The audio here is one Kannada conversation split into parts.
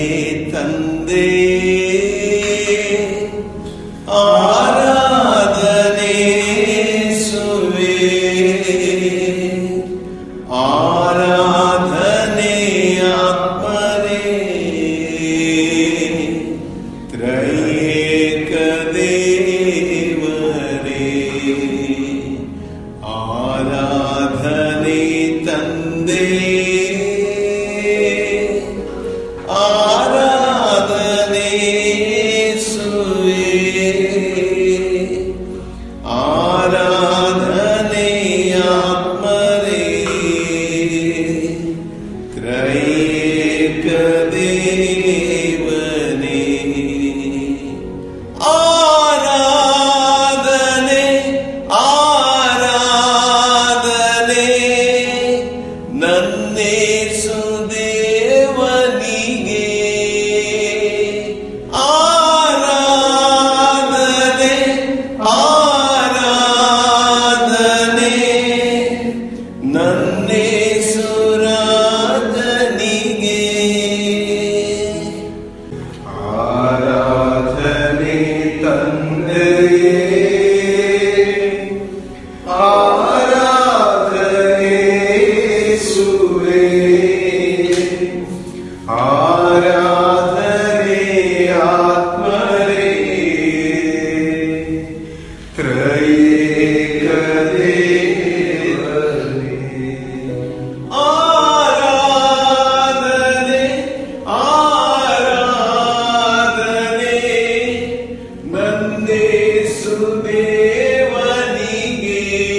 ತಂದೆ ಆರಾಧನೆ ಸುವೆ ಆರಾಧನೆ ಆತ್ಮರೇ ತ್ರೈಕ ದೇವರೇ ಆರಾಧನೆ ತಂದೆ ಆರಾಧನೆ ಸುವೆ ಆರಾಧನೆ ಆತ್ಮರೇ ತ್ರೈಕ ದೇವನೇ ಆರಾಧನೆ ಆರಾಧನೆ ನನ್ನೇಸು ದೇವನಿಗೆ ಆರಾಧನೆ ಆರಾಧನೆ ನನ್ನೇಸು ರಾಜನಿಗೆ ಆರಾಧನೆ ತಂದೆಯೇ ಆರಾಧನೆ ಸುವೆ ಆರಾಧನೆ ಆತ್ಮರೇ ತ್ರೈಕ ದೇವರೇ ಆರಾಧನೆ ಆರಾಧನೆ ನಂದೇಸು ದೇವನಿಗೆ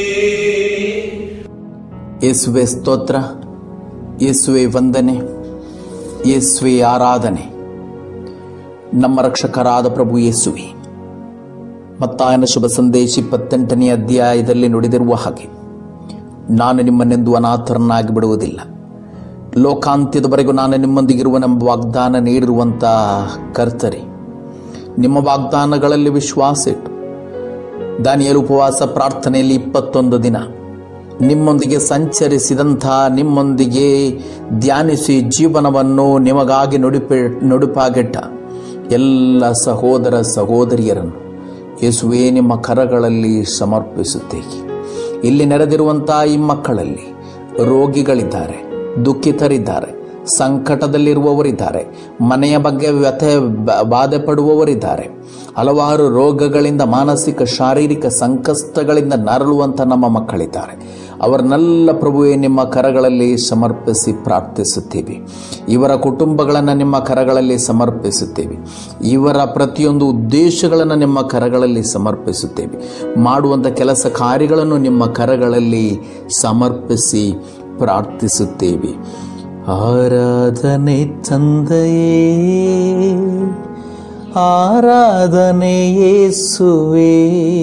ಯೇಸುವೆ ಸ್ತೋತ್ರ ಯೇಸುವೆ ವಂದನೆ ಯೇಸುವೆ ಆರಾಧನೆ ನಮ್ಮ ರಕ್ಷಕರಾದ ಪ್ರಭು ಯೇಸುವೆ ಮತ್ತಾಯನ ಶುಭ ಸಂದೇಶ ಇಪ್ಪತ್ತೆಂಟನೇ ಅಧ್ಯಾಯದಲ್ಲಿ ನುಡಿದಿರುವ ಹಾಗೆ ನಾನು ನಿಮ್ಮನ್ನೆಂದು ಅನಾಥರನ್ನಾಗಿ ಬಿಡುವುದಿಲ್ಲ ಲೋಕಾಂತ್ಯದವರೆಗೂ ನಾನು ನಿಮ್ಮೊಂದಿಗಿರುವನೆಂಬ ವಾಗ್ದಾನ ನೀಡಿರುವಂಥ ಕರ್ತರೆ ನಿಮ್ಮ ವಾಗ್ದಾನಗಳಲ್ಲಿ ವಿಶ್ವಾಸ ಇಟ್ಟು ದಾನಿಯಲು ಉಪವಾಸ ಪ್ರಾರ್ಥನೆಯಲ್ಲಿ ಇಪ್ಪತ್ತೊಂದು ದಿನ ನಿಮ್ಮೊಂದಿಗೆ ಸಂಚರಿಸಿದಂಥ ನಿಮ್ಮೊಂದಿಗೆ ಧ್ಯಾನಿಸಿ ಜೀವನವನ್ನು ನಿಮಗಾಗಿ ನುಡಿಪೆ ನುಡಿಪಾಗೆಟ್ಟ ಎಲ್ಲ ಸಹೋದರ ಸಹೋದರಿಯರನ್ನು ಯೇಸುವೇ ನಿಮ್ಮ ಕರಗಳಲ್ಲಿ ಸಮರ್ಪಿಸುತ್ತೇವೆ ಇಲ್ಲಿ ನೆರೆದಿರುವಂಥ ಈ ಮಕ್ಕಳಲ್ಲಿ ರೋಗಿಗಳಿದ್ದಾರೆ ದುಃಖಿತರಿದ್ದಾರೆ ಸಂಕಟದಲ್ಲಿರುವವರಿದ್ದಾರೆ ಮನೆಯ ಬಗ್ಗೆ ವ್ಯಥೆ ಬ- ಬಾಧೆ ಪಡುವವರಿದ್ದಾರೆ ಹಲವಾರು ರೋಗಗಳಿಂದ ಮಾನಸಿಕ ಶಾರೀರಿಕ ಸಂಕಷ್ಟಗಳಿಂದ ನರಳುವಂಥ ನಮ್ಮ ಮಕ್ಕಳಿದ್ದಾರೆ ಅವರನ್ನೆಲ್ಲ ಪ್ರಭುವೇ ನಿಮ್ಮ ಕರಗಳಲ್ಲಿ ಸಮರ್ಪಿಸಿ ಪ್ರಾರ್ಥಿಸುತ್ತೀವಿ ಇವರ ಕುಟುಂಬಗಳನ್ನು ನಿಮ್ಮ ಕರಗಳಲ್ಲಿ ಸಮರ್ಪಿಸುತ್ತೇವೆ ಇವರ ಪ್ರತಿಯೊಂದು ಉದ್ದೇಶಗಳನ್ನು ನಿಮ್ಮ ಕರಗಳಲ್ಲಿ ಸಮರ್ಪಿಸುತ್ತೇವೆ ಮಾಡುವಂಥ ಕೆಲಸ ಕಾರ್ಯಗಳನ್ನು ನಿಮ್ಮ ಕರಗಳಲ್ಲಿ ಸಮರ್ಪಿಸಿ ಪ್ರಾರ್ಥಿಸುತ್ತೇವೆ ಆರಾಧನೆ ತಂದೆಯೇ ಆರಾಧನೆ ಯೇಸುವೆ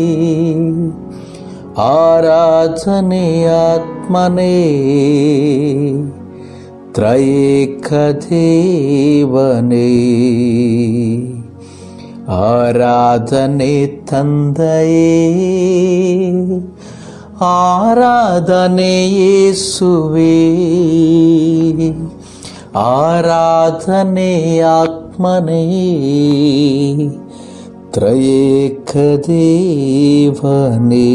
ಆರಾಧನೆ ಆತ್ಮನೇ ತ್ರೈಕ ದೇವನೇ ಆರಾಧನೆ ತಂದೆಯೇ ಆರಾಧನೆ ಯೇಸುವೆ ಆರಾಧನೆ ಆತ್ಮನೇ ತ್ರಯೇಕ ದೇವನೇ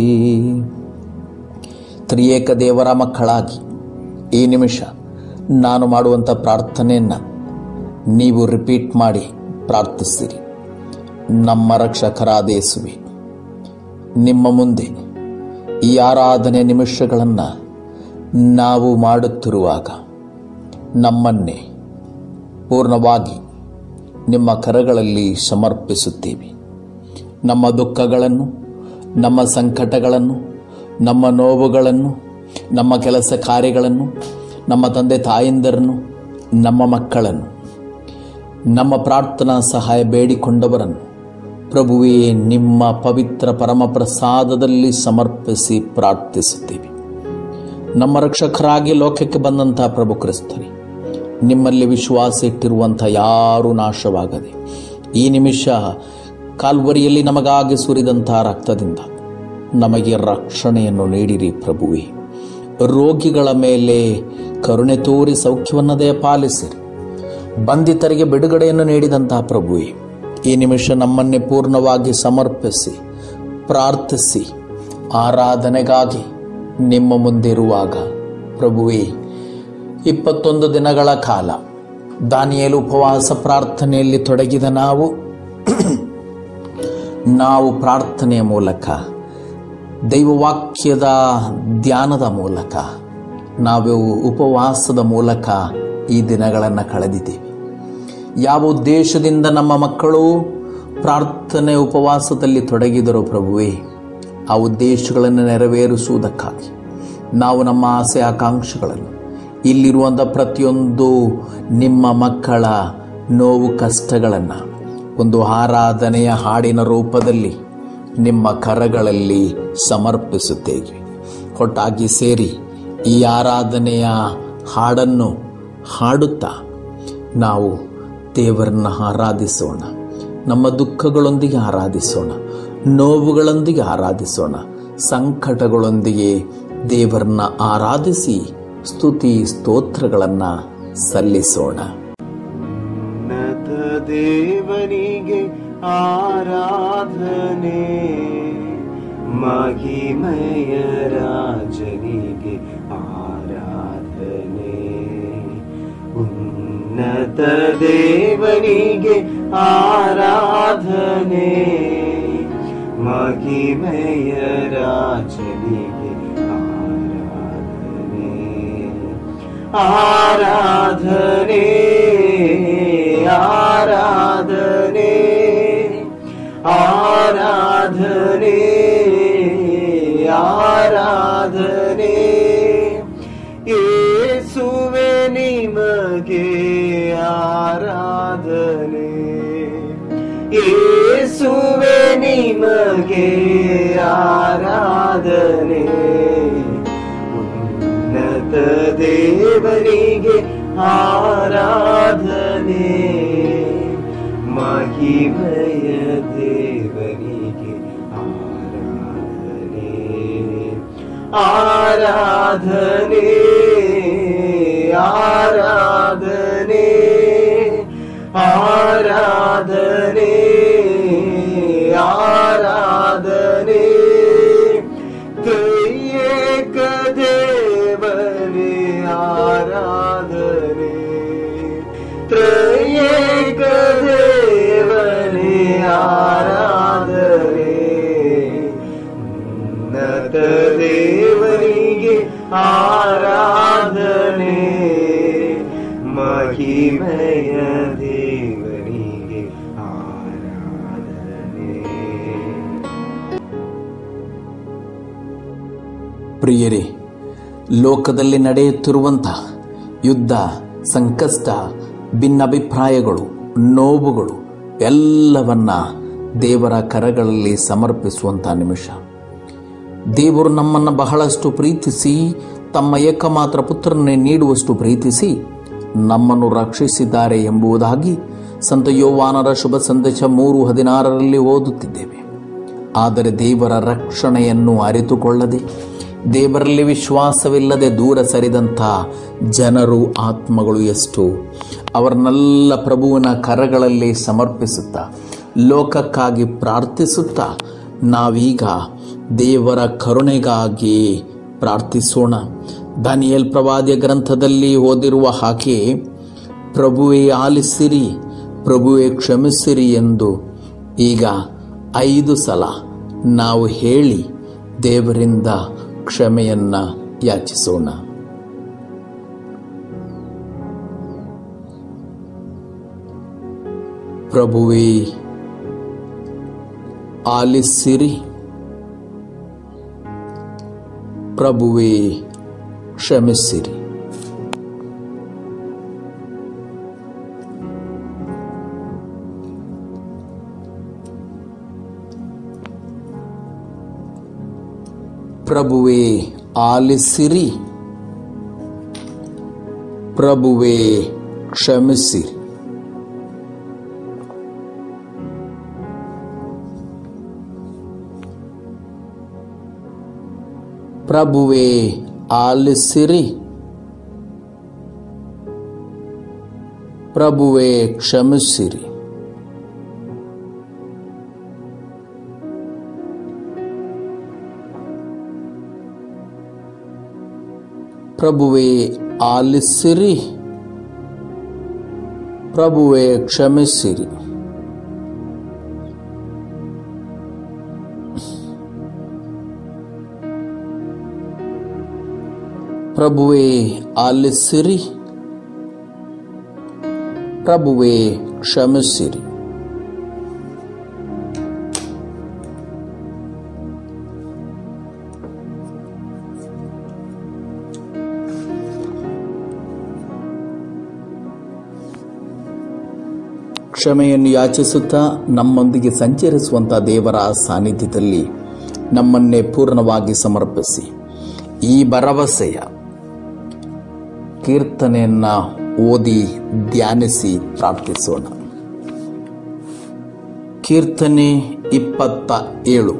ತ್ರಿಯೇಕ ದೇವರ ಮಕ್ಕಳಾಗಿ ಈ ನಿಮಿಷ ನಾನು ಮಾಡುವಂಥ ಪ್ರಾರ್ಥನೆಯನ್ನು ನೀವು ರಿಪೀಟ್ ಮಾಡಿ ಪ್ರಾರ್ಥಿಸಿರಿ ನಮ್ಮ ರಕ್ಷಕರಾದ ಯೇಸುವೆ ನಿಮ್ಮ ಮುಂದೆ ಈ ಆರಾಧನೆ ನಿಮಿಷಗಳನ್ನು ನಾವು ಮಾಡುತ್ತಿರುವಾಗ ನಮ್ಮನ್ನೇ ಪೂರ್ಣವಾಗಿ ನಿಮ್ಮ ಕರಗಳಲ್ಲಿ ಸಮರ್ಪಿಸುತ್ತೇವೆ ನಮ್ಮ ದುಃಖಗಳನ್ನು ನಮ್ಮ ಸಂಕಟಗಳನ್ನು ನಮ್ಮ ನೋವುಗಳನ್ನು ನಮ್ಮ ಕೆಲಸ ಕಾರ್ಯಗಳನ್ನು ನಮ್ಮ ತಂದೆ ತಾಯಂದರನ್ನು ನಮ್ಮ ಮಕ್ಕಳನ್ನು ನಮ್ಮ ಪ್ರಾರ್ಥನಾ ಸಹಾಯ ಬೇಡಿಕೊಂಡವರನ್ನು ಪ್ರಭುವೇ ನಿಮ್ಮ ಪವಿತ್ರ ಪರಮ ಪ್ರಸಾದದಲ್ಲಿ ಸಮರ್ಪಿಸಿ ಪ್ರಾರ್ಥಿಸುತ್ತೇವೆ ನಮ್ಮ ರಕ್ಷಕರಾಗಿ ಲೋಕಕ್ಕೆ ಬಂದಂಥ ಪ್ರಭು ಕ್ರಿಸ್ತರೇ ನಿಮ್ಮಲ್ಲಿ ವಿಶ್ವಾಸ ಇಟ್ಟಿರುವಂಥ ಯಾರೂ ನಾಶವಾಗದೆ ಈ ನಿಮಿಷ ಕಾಲ್ವರಿಯಲ್ಲಿ ನಮಗಾಗಿ ಸುರಿದಂಥ ರಕ್ತದಿಂದ ನಮಗೆ ರಕ್ಷಣೆಯನ್ನು ನೀಡಿರಿ ಪ್ರಭುವೇ ರೋಗಿಗಳ ಮೇಲೆ ಕರುಣೆ ತೋರಿ ಸೌಖ್ಯವನ್ನದೇ ಪಾಲಿಸಿರಿ ಬಂಧಿತರಿಗೆ ಬಿಡುಗಡೆಯನ್ನು ನೀಡಿದಂತಹ ಪ್ರಭುವೆ ಈ ನಿಮಿಷ ನಮ್ಮನ್ನೇ ಪೂರ್ಣವಾಗಿ ಸಮರ್ಪಿಸಿ ಪ್ರಾರ್ಥಿಸಿ ಆರಾಧನೆಗಾಗಿ ನಿಮ್ಮ ಮುಂದಿರುವಾಗ ಪ್ರಭುವೇ ಇಪ್ಪತ್ತೊಂದು ದಿನಗಳ ಕಾಲ ದಾನಿಯಲು ಉಪವಾಸ ಪ್ರಾರ್ಥನೆಯಲ್ಲಿ ತೊಡಗಿದ ನಾವು ನಾವು ಪ್ರಾರ್ಥನೆಯ ಮೂಲಕ ದೈವವಾಕ್ಯದ ಧ್ಯಾನದ ಮೂಲಕ ನಾವು ಉಪವಾಸದ ಮೂಲಕ ಈ ದಿನಗಳನ್ನು ಕಳೆದಿದ್ದೇವೆ ಯಾವ ಉದ್ದೇಶದಿಂದ ನಮ್ಮ ಮಕ್ಕಳು ಪ್ರಾರ್ಥನೆ ಉಪವಾಸದಲ್ಲಿ ತೊಡಗಿದರು ಪ್ರಭುವೇ ಆ ಉದ್ದೇಶಗಳನ್ನು ನೆರವೇರಿಸುವುದಕ್ಕಾಗಿ ನಾವು ನಮ್ಮ ಆಸೆ ಆಕಾಂಕ್ಷೆಗಳನ್ನು ಇಲ್ಲಿರುವಂಥ ಪ್ರತಿಯೊಂದು ನಿಮ್ಮ ಮಕ್ಕಳ ನೋವು ಕಷ್ಟಗಳನ್ನು ಒಂದು ಆರಾಧನೆಯ ಹಾಡಿನ ರೂಪದಲ್ಲಿ ನಿಮ್ಮ ಕರಗಳಲ್ಲಿ ಸಮರ್ಪಿಸುತ್ತೇವೆ ಒಟ್ಟಾಗಿ ಸೇರಿ ಈ ಆರಾಧನೆಯ ಹಾಡನ್ನು ಹಾಡುತ್ತಾ ನಾವು ದೇವರನ್ನ ಆರಾಧಿಸೋಣ ನಮ್ಮ ದುಃಖಗಳೊಂದಿಗೆ ಆರಾಧಿಸೋಣ ನೋವುಗಳೊಂದಿಗೆ ಆರಾಧಿಸೋಣ ಸಂಕಟಗಳೊಂದಿಗೆ ದೇವರನ್ನ ಆರಾಧಿಸಿ ಸ್ತುತಿ ಸ್ತೋತ್ರಗಳನ್ನು ಸಲ್ಲಿಸೋಣ ಉನ್ನತ ದೇವನಿಗೆ ಆರಾಧನೆ ಮಹಿಮೆಯ ರಾಜನಿಗೆ ಆರಾಧನೆ ಉನ್ನತ ದೇವನಿಗೆ ಆರಾಧನೆ ಮಹಿಮೆಯ ರಾಜನಿಗೆ ಆರಾಧನೆ ಆರಾಧನೆ ಆರಾಧನೆ ಆರಾಧನೆ ಯೇಸುವೆ ನಿಮಗೆ ಆರಾಧನೆ ಯೇಸುವೆ ನಿಮಗೆ ಆರಾಧನೆ ಉನ್ನತ ದೇವರಿಗೆ ಆರಾಧನೆ ಮಹಿಮೆಯ ದೇವರಿಗೆ ಆರಾಧನೆ ಆರಾಧನೆ ಆರಾಧನೆ ಆರಾಧನೆ ಆರಾಧನೆ ತ್ರಿಯೇಕ ದೇವನೇ ಆರಾಧನೆ ತ್ರಯೇಕ ದೇವನೇ ಆರಾಧನೆ ಉನ್ನತ ದೇವರಿಗೆ ಆರಾಧನೆ ಮಹಿಮೆಯ ದೇವರಿಗೆ ಆರಾಧನೆ ಪ್ರಿಯರೇ ಲೋಕದಲ್ಲಿ ನಡೆಯುತ್ತಿರುವಂತಹ ಯುದ್ಧ ಸಂಕಷ್ಟ ಭಿನ್ನಾಭಿಪ್ರಾಯಗಳು ನೋವುಗಳು ಎಲ್ಲವನ್ನ ದೇವರ ಕರಗಳಲ್ಲಿ ಸಮರ್ಪಿಸುವಂಥ ನಿಮಿಷ ದೇವರು ನಮ್ಮನ್ನು ಬಹಳಷ್ಟು ಪ್ರೀತಿಸಿ ತಮ್ಮ ಏಕಮಾತ್ರ ಪುತ್ರನೇ ನೀಡುವಷ್ಟು ಪ್ರೀತಿಸಿ ನಮ್ಮನ್ನು ರಕ್ಷಿಸಿದ್ದಾರೆ ಎಂಬುದಾಗಿ ಸಂತ ಯೋವಾನರ ಶುಭ ಸಂದೇಶ ಮೂರು ಹದಿನಾರರಲ್ಲಿ ಓದುತ್ತಿದ್ದೇವೆ ಆದರೆ ದೇವರ ರಕ್ಷಣೆಯನ್ನು ಅರಿತುಕೊಳ್ಳದೆ ದೇವರಲ್ಲಿ ವಿಶ್ವಾಸವಿಲ್ಲದೆ ದೂರ ಸರಿದಂಥ ಜನರು ಆತ್ಮಗಳು ಎಷ್ಟು ಅವರನ್ನೆಲ್ಲ ಪ್ರಭುವಿನ ಕರಗಳಲ್ಲಿ ಸಮರ್ಪಿಸುತ್ತಾ ಲೋಕಕ್ಕಾಗಿ ಪ್ರಾರ್ಥಿಸುತ್ತಾ ನಾವೀಗ ದೇವರ ಕರುಣೆಗಾಗಿ ಪ್ರಾರ್ಥಿಸೋಣ ದಾನಿಯಲ್ ಪ್ರವಾದಿಯ ಗ್ರಂಥದಲ್ಲಿ ಓದಿರುವ ಹಾಗೆ ಪ್ರಭುವೇ ಆಲಿಸಿರಿ ಪ್ರಭುವೇ ಕ್ಷಮಿಸಿರಿ ಎಂದು ಈಗ ಐದು ಸಲ ನಾವು ಹೇಳಿ ದೇವರಿಂದ ಕ್ಷಮೆಯನ್ನ ಯಾಚಿಸೋಣ ಪ್ರಭುವೇ ಆಲಿಸಿರಿ ಪ್ರಭುವೇ ಕ್ಷಮಿಸಿರಿ ಪ್ರಭುವೇ ಆಲಿಸಿರಿ ಪ್ರಭುವೇ ಕ್ಷಮಿಸಿರಿ ಪ್ರಭುವೇ ಆಲಿಸಿರಿ ಪ್ರಭುವೇ ಕ್ಷಮಿಸಿರಿ ಪ್ರಭುವೇ ಆಲಿಸಿರಿ ಪ್ರಭುವೇ ಕ್ಷಮಿಸಿರಿ ಪ್ರಭುವೇ ಆಲಿಸಿರಿ ಪ್ರಭುವೇ ಕ್ಷಮಿಸಿರಿ ಕ್ಷಮೆಯನ್ನು ಯಾಚಿಸುತ್ತಾ ನಮ್ಮೊಂದಿಗೆ ಸಂಚರಿಸುವಂಥ ದೇವರ ಸಾನ್ನಿಧ್ಯದಲ್ಲಿ ನಮ್ಮನ್ನೇ ಪೂರ್ಣವಾಗಿ ಸಮರ್ಪಿಸಿ ಈ ಭರವಸೆಯ ಕೀರ್ತನೆಯನ್ನ ಓದಿ ಧ್ಯಾನಿಸಿ ಪ್ರಾರ್ಥಿಸೋಣ ಕೀರ್ತನೆ ಇಪ್ಪತ್ತ ಏಳು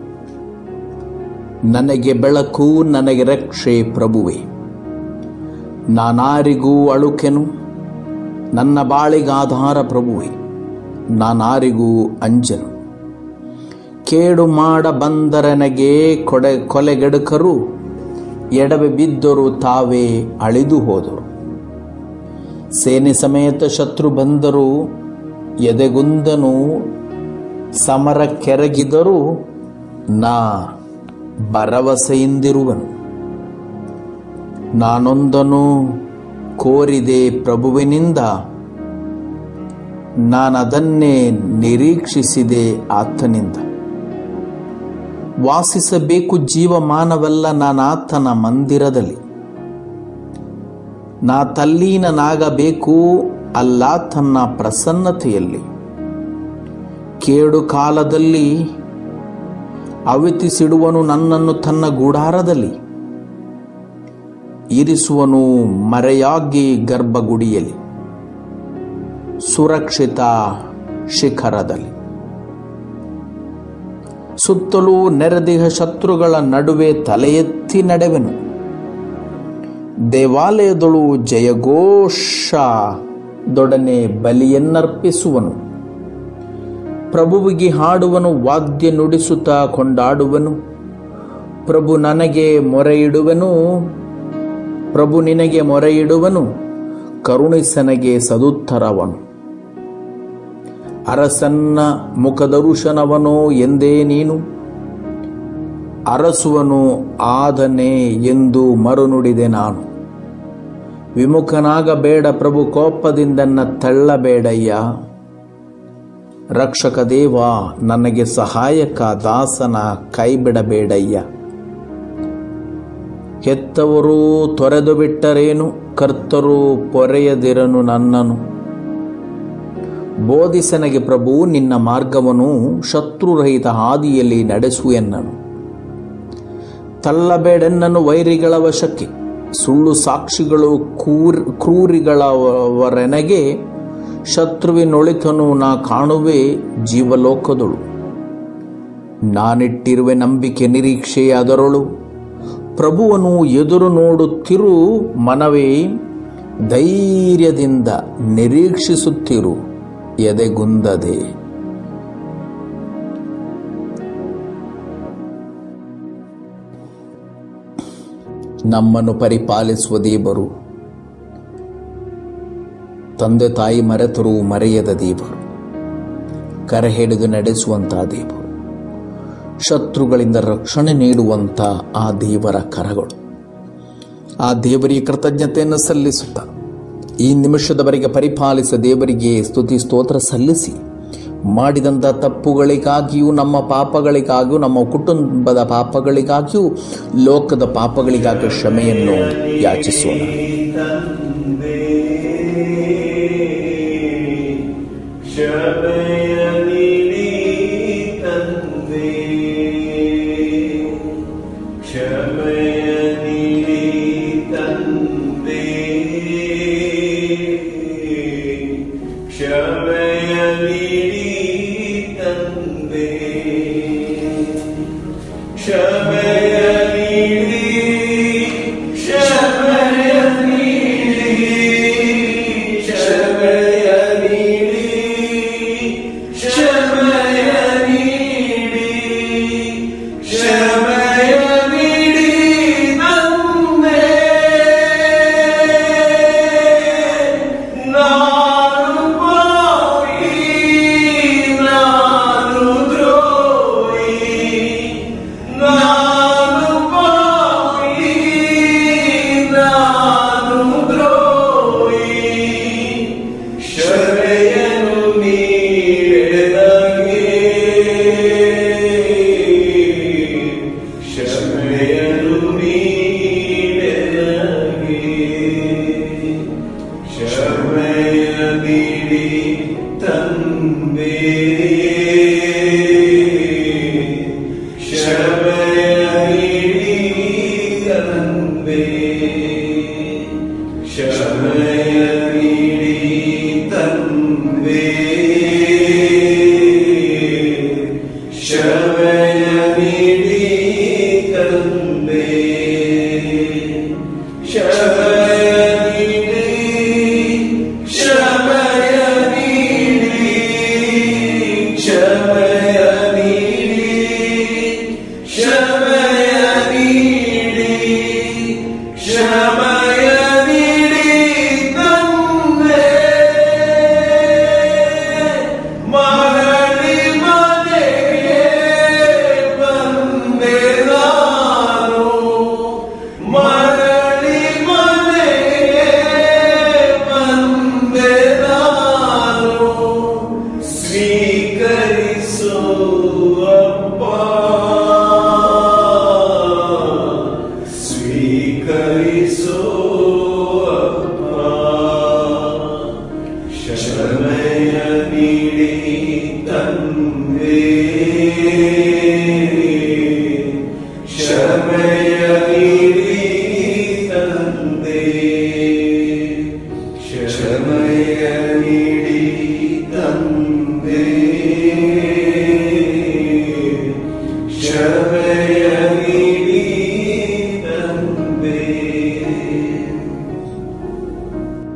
ನನಗೆ ಬೆಳಕು ನನಗೆ ರಕ್ಷೆ ಪ್ರಭುವೆ ನಾನಾರಿಗೂ ಅಳುಕೆನು ನನ್ನ ಬಾಳಿಗಾಧಾರ ಪ್ರಭುವೆ ನಾನಾರಿಗೂ ಅಂಜನು ಕೇಡು ಮಾಡ ಬಂದರನಗೆ ಕೊಡೆ ಕೊಲೆಗೆಡುಕರು ಎಡವೆ ಬಿದ್ದರು ತಾವೇ ಅಳಿದು ಹೋದರು ಸೇನೆ ಸಮೇತ ಶತ್ರು ಬಂದರು ಎದೆಗುಂದನು ಸಮರ ಕೆರಗಿದರು ನಾ ಭರವಸೆಯಿಂದಿರುವನು ನಾನೊಂದನು ಕೋರಿದೆ ಪ್ರಭುವಿನಿಂದ ನಾನದನ್ನೇ ನಿರೀಕ್ಷಿಸಿದೆ ಆತನಿಂದ ವಾಸಿಸಬೇಕು ಜೀವಮಾನವೆಲ್ಲ ನಾನಾತನ ಮಂದಿರದಲ್ಲಿ ನಾ ತಲ್ಲೀನನಾಗಬೇಕು ಅಲ್ಲಾತನ ಪ್ರಸನ್ನತೆಯಲ್ಲಿ ಕೇಡು ಕಾಲದಲ್ಲಿ ಅವಿತಿಸಿಡುವನು ನನ್ನನ್ನು ತನ್ನ ಗೂಡಾರದಲ್ಲಿ ಇರಿಸುವನು ಮರೆಯಾಗಿ ಗರ್ಭಗುಡಿಯಲ್ಲಿ ಸುರಕ್ಷಿತ ಶಿಖರದಲ್ಲಿ ಸುತ್ತಲೂ ನೆರೆದಿಹ ಶತ್ರುಗಳ ನಡುವೆ ತಲೆ ಎತ್ತಿ ನಡೆವೆನು ದೇವಾಲಯದಳು ಜಯಘೋಷದೊಡನೆ ಬಲಿಯನ್ನರ್ಪಿಸುವನು ಪ್ರಭುವಿಗೆ ಹಾಡುವನು ವಾದ್ಯ ನುಡಿಸುತ್ತಾ ಕೊಂಡಾಡುವನು ಪ್ರಭು ನನಗೆ ಮೊರೆಯಿಡುವನು ಪ್ರಭು ನಿನಗೆ ಮೊರೆಯಿಡುವನು ಕರುಣಿಸನಗೆ ಸದುತ್ತರವನು ಅರಸನ್ನ ಮುಖದರುಶನವನೋ ಎಂದೇ ನೀನು ಅರಸುವನು ಆದನೆ ಎಂದು ಮರುನುಡಿದೆ ನಾನು ವಿಮುಖನಾಗಬೇಡ ಪ್ರಭು ಕೋಪದಿಂದನ್ನ ತಳ್ಳಬೇಡಯ್ಯ ರಕ್ಷಕ ದೇವ ನನಗೆ ಸಹಾಯಕ ದಾಸನ ಕೈಬಿಡಬೇಡಯ್ಯ ಹೆತ್ತವರು ತೊರೆದು ಬಿಟ್ಟರೇನು ಕರ್ತರು ಪೊರೆಯದಿರನು ನನ್ನನು ಬೋಧಿಸನಗೆ ಪ್ರಭು ನಿನ್ನ ಮಾರ್ಗವನ್ನು ಶತ್ರುರಹಿತ ಹಾದಿಯಲ್ಲಿ ನಡೆಸು ಎನ್ನನು ತಳ್ಳಬೇಡೆನ್ನನು ವೈರಿಗಳ ವಶಕ್ಕೆ ಸುಳ್ಳು ಸಾಕ್ಷಿಗಳು ಕೂರ್ ಕ್ರೂರಿಗಳವರೆನಗೆ ಶತ್ರುವಿನೊಳಿತನು ನಾ ಕಾಣುವೆ ಜೀವಲೋಕದಳು ನಾನಿಟ್ಟಿರುವೆ ನಂಬಿಕೆ ನಿರೀಕ್ಷೆ ಅದರೊಳು ಪ್ರಭುವನು ಎದುರು ನೋಡುತ್ತಿರು ಮನವೇ ಧೈರ್ಯದಿಂದ ನಿರೀಕ್ಷಿಸುತ್ತಿರು ಎದೆಗುಂದದೆ ನಮ್ಮನ್ನು ಪರಿಪಾಲಿಸುವ ದೇವರು ತಂದೆ ತಾಯಿ ಮರೆತರೂ ಮರೆಯದ ದೇವರು ಕರೆ ಹಿಡಿದು ನಡೆಸುವಂತಹ ದೇವರು ಶತ್ರುಗಳಿಂದ ರಕ್ಷಣೆ ನೀಡುವಂತ ಆ ದೇವರ ಕರಗಳು ಆ ದೇವರಿಗೆ ಕೃತಜ್ಞತೆಯನ್ನು ಸಲ್ಲಿಸುತ್ತ ಈ ನಿಮಿಷದವರೆಗೆ ಪರಿಪಾಲಿಸ ದೇವರಿಗೆ ಸ್ತುತಿ ಸ್ತೋತ್ರ ಸಲ್ಲಿಸಿ ಮಾಡಿದಂಥ ತಪ್ಪುಗಳಿಗಾಗಿಯೂ ನಮ್ಮ ಪಾಪಗಳಿಗಾಗಿಯೂ ನಮ್ಮ ಕುಟುಂಬದ ಪಾಪಗಳಿಗಾಗಿಯೂ ಲೋಕದ ಪಾಪಗಳಿಗಾಗಿ ಕ್ಷಮೆಯನ್ನು ಯಾಚಿಸೋಣ ತಂದೆ ಕ್ಷಮೆಯ ನೀಡಿ ತಂದೆ ಕ್ಷಮೆಯ ನೀಡಿ ತಂದೆ ಕ್ಷಮೆಯ ನೀಡಿ ತಂದೆ ಕ್ಷಮೆಯ ನೀಡಿ ಕ್ಷಮೆಯ ನೀಡಿ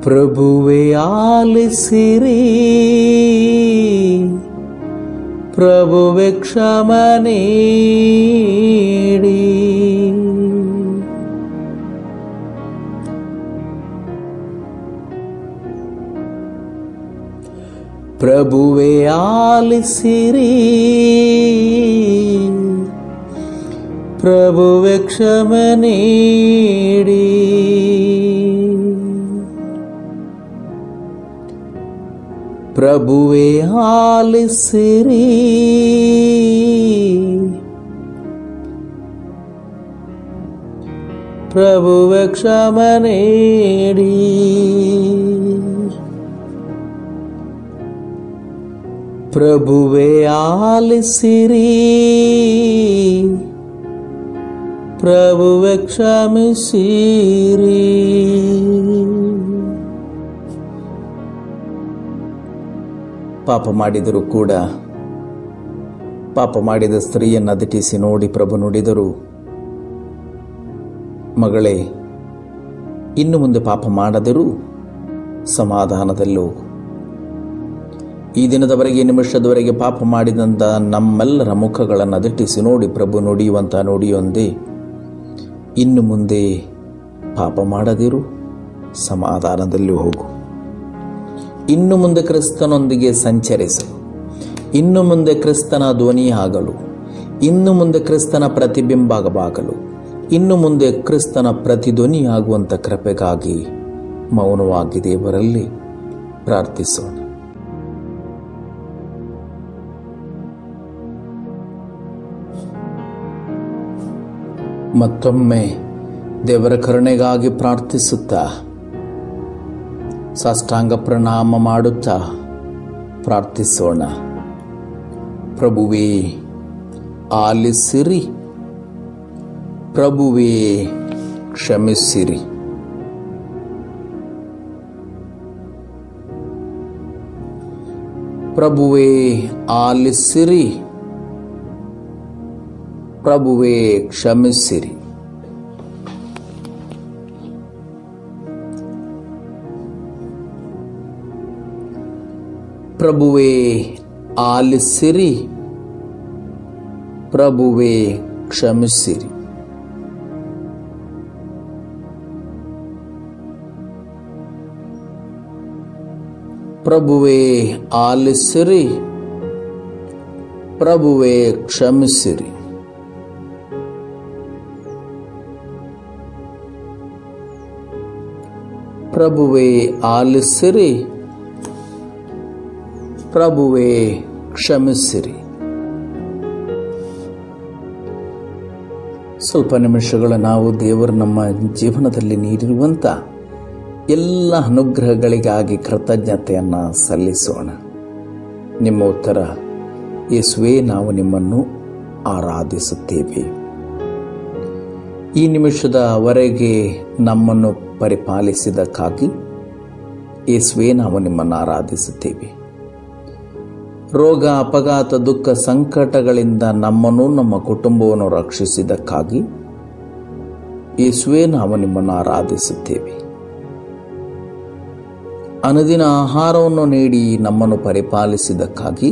ಪ್ರಭುವೆ ಆಲಿಸಿರಿ ಪ್ರಭುವೆ ಕ್ಷಮ ನೀಡಿ ಪ್ರಭುವೆ ಆಲಿಸಿರಿ ಪ್ರಭುವೆ ಕ್ಷಮ ನೀಡಿ ಪ್ರಭುವೆ ಆಲಿಸಿರಿ ಪ್ರಭುವೆ ಕ್ಷಮ ನೀಡಿ ಪ್ರಭುವೆ ಆಲಿಸಿರಿ ಪ್ರಭುವೆ ಕ್ಷಮಿಸಿರಿ ಪಾಪ ಮಾಡಿದರೂ ಕೂಡ ಪಾಪ ಮಾಡಿದ ಸ್ತ್ರೀಯನ್ನು ದಿಟಿಸಿ ನೋಡಿ ಪ್ರಭು ನುಡಿದರು ಮಗಳೇ ಇನ್ನು ಮುಂದೆ ಪಾಪ ಮಾಡದರೂ ಸಮಾಧಾನದಲ್ಲೂ ಈ ದಿನದವರೆಗೆ ನಿಮಿಷದವರೆಗೆ ಪಾಪ ಮಾಡಿದಂಥ ನಮ್ಮೆಲ್ಲರ ಮುಖಗಳನ್ನು ದಿಟ್ಟಿಸಿ ನೋಡಿ ಪ್ರಭು ನುಡಿಯುವಂತ ನುಡಿಯೊಂದೇ ಇನ್ನು ಮುಂದೆ ಪಾಪ ಮಾಡದಿರು ಸಮಾಧಾನದಲ್ಲಿ ಹೋಗು ಇನ್ನು ಮುಂದೆ ಕ್ರಿಸ್ತನೊಂದಿಗೆ ಸಂಚರಿಸಲು ಇನ್ನು ಮುಂದೆ ಕ್ರಿಸ್ತನ ಧ್ವನಿಯಾಗಲು ಇನ್ನು ಮುಂದೆ ಕ್ರಿಸ್ತನ ಪ್ರತಿಬಿಂಬವಾಗಲು ಇನ್ನು ಮುಂದೆ ಕ್ರಿಸ್ತನ ಪ್ರತಿಧ್ವನಿಯಾಗುವಂಥ ಕೃಪೆಗಾಗಿ ಮೌನವಾಗಿ ದೇವರಲ್ಲಿ ಪ್ರಾರ್ಥಿಸೋಣ ಮತ್ತೊಮ್ಮೆ ದೇವರ ಕರುಣೆಗಾಗಿ ಪ್ರಾರ್ಥಿಸುತ್ತಾ ಸಾಷ್ಟಾಂಗ ಪ್ರಣಾಮ ಮಾಡುತ್ತಾ ಪ್ರಾರ್ಥಿಸೋಣ ಪ್ರಭುವೇ ಆಲಿಸಿರಿ ಪ್ರಭುವೇ ಕ್ಷಮಿಸಿರಿ ಪ್ರಭುವೇ ಆಲಿಸಿರಿ ಪ್ರಭುವೇ ಕ್ಷಮಿಸಿರಿ ಪ್ರಭುವೇ ಆಲಿಸಿರಿ ಪ್ರಭುವೇ ಕ್ಷಮಿಸಿರಿ ಪ್ರಭುವೇ ಆಲಿಸಿರಿ ಪ್ರಭುವೇ ಕ್ಷಮಿಸಿರಿ ಪ್ರಭುವೇ ಆಲಿಸಿರಿ ಪ್ರಭುವೇ ಕ್ಷಮಿಸಿರಿ ಸ್ವಲ್ಪ ನಿಮಿಷಗಳ ನಾವು ದೇವರು ನಮ್ಮ ಜೀವನದಲ್ಲಿ ನೀಡಿರುವಂಥ ಎಲ್ಲ ಅನುಗ್ರಹಗಳಿಗಾಗಿ ಕೃತಜ್ಞತೆಯನ್ನು ಸಲ್ಲಿಸೋಣ ನಿಮ್ಮ ಉತ್ತರ ಯೇಸುವೆ ನಾವು ನಿಮ್ಮನ್ನು ಆರಾಧಿಸುತ್ತೇವೆ ಈ ನಿಮಿಷದವರೆಗೆ ನಮ್ಮನ್ನು ಪರಿಪಾಲಿಸಿದಕ್ಕಾಗಿ ಯೇಸುವೆ ನಾವು ನಿಮ್ಮನ್ನು ಆರಾಧಿಸುತ್ತೇವೆ ರೋಗ ಅಪಘಾತ ದುಃಖ ಸಂಕಟಗಳಿಂದ ನಮ್ಮನ್ನು ನಮ್ಮ ಕುಟುಂಬವನ್ನು ರಕ್ಷಿಸಿದಕ್ಕಾಗಿ ಯೇಸುವೆ ನಾವು ನಿಮ್ಮನ್ನು ಆರಾಧಿಸುತ್ತೇವೆ ಅನುದಿನ ಆಹಾರವನ್ನು ನೀಡಿ ನಮ್ಮನ್ನು ಪರಿಪಾಲಿಸಿದಕ್ಕಾಗಿ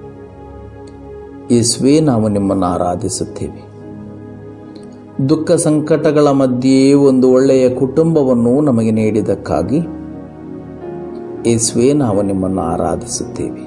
ಯೇಸುವೆ ನಾವು ನಿಮ್ಮನ್ನು ಆರಾಧಿಸುತ್ತೇವೆ ದುಃಖ ಸಂಕಟಗಳ ಮಧ್ಯೆ ಒಂದು ಒಳ್ಳೆಯ ಕುಟುಂಬವನ್ನು ನಮಗೆ ನೀಡಿದಕ್ಕಾಗಿ ಯೇಸುವೆ ನಾವು ನಿಮ್ಮನ್ನು ಆರಾಧಿಸುತ್ತೇವೆ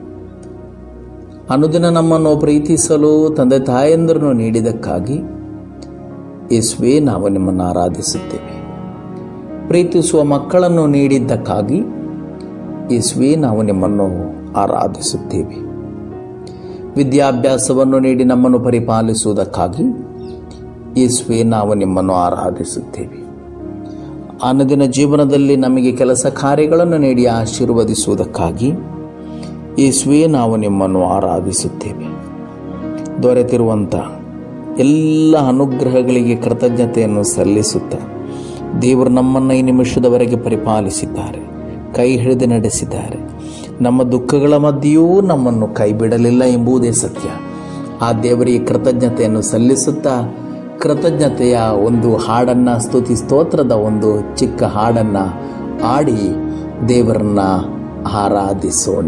ಅನುದಿನ ನಮ್ಮನ್ನು ಪ್ರೀತಿಸಲು ತಂದೆ ತಾಯಂದಿರನ್ನು ನೀಡಿದಕ್ಕಾಗಿ ಯೇಸುವೆ ನಾವು ನಿಮ್ಮನ್ನು ಆರಾಧಿಸುತ್ತೇವೆ ಪ್ರೀತಿಸುವ ಮಕ್ಕಳನ್ನು ನೀಡಿದ್ದಕ್ಕಾಗಿ ಯೇಸುವೆ ನಾವು ನಿಮ್ಮನ್ನು ಆರಾಧಿಸುತ್ತೇವೆ ವಿದ್ಯಾಭ್ಯಾಸವನ್ನು ನೀಡಿ ನಮ್ಮನ್ನು ಪರಿಪಾಲಿಸುವುದಕ್ಕಾಗಿ ಯೇಸುವೆ ನಾವು ನಿಮ್ಮನ್ನು ಆರಾಧಿಸುತ್ತೇವೆ ಅನುದಿನ ಜೀವನದಲ್ಲಿ ನಮಗೆ ಕೆಲಸ ಕಾರ್ಯಗಳನ್ನು ನೀಡಿ ಆಶೀರ್ವದಿಸುವುದಕ್ಕಾಗಿ ಯೇಸುವೆ ನಾವು ನಿಮ್ಮನ್ನು ಆರಾಧಿಸುತ್ತೇವೆ ದೊರೆತಿರುವಂಥ ಎಲ್ಲ ಅನುಗ್ರಹಗಳಿಗೆ ಕೃತಜ್ಞತೆಯನ್ನು ಸಲ್ಲಿಸುತ್ತಾ ದೇವರು ನಮ್ಮನ್ನು ಈ ನಿಮಿಷದವರೆಗೆ ಪರಿಪಾಲಿಸಿದ್ದಾರೆ ಕೈ ಹಿಡಿದು ನಡೆಸಿದ್ದಾರೆ ನಮ್ಮ ದುಃಖಗಳ ಮಧ್ಯೆಯೂ ನಮ್ಮನ್ನು ಕೈ ಬಿಡಲಿಲ್ಲ ಎಂಬುದೇ ಸತ್ಯ ಆ ದೇವರಿಗೆ ಕೃತಜ್ಞತೆಯನ್ನು ಸಲ್ಲಿಸುತ್ತಾ ಕೃತಜ್ಞತೆಯ ಒಂದು ಹಾಡನ್ನು ಸ್ತುತಿ ಸ್ತೋತ್ರದ ಒಂದು ಚಿಕ್ಕ ಹಾಡನ್ನು ಆಡಿ ದೇವರನ್ನ ಆರಾಧಿಸೋಣ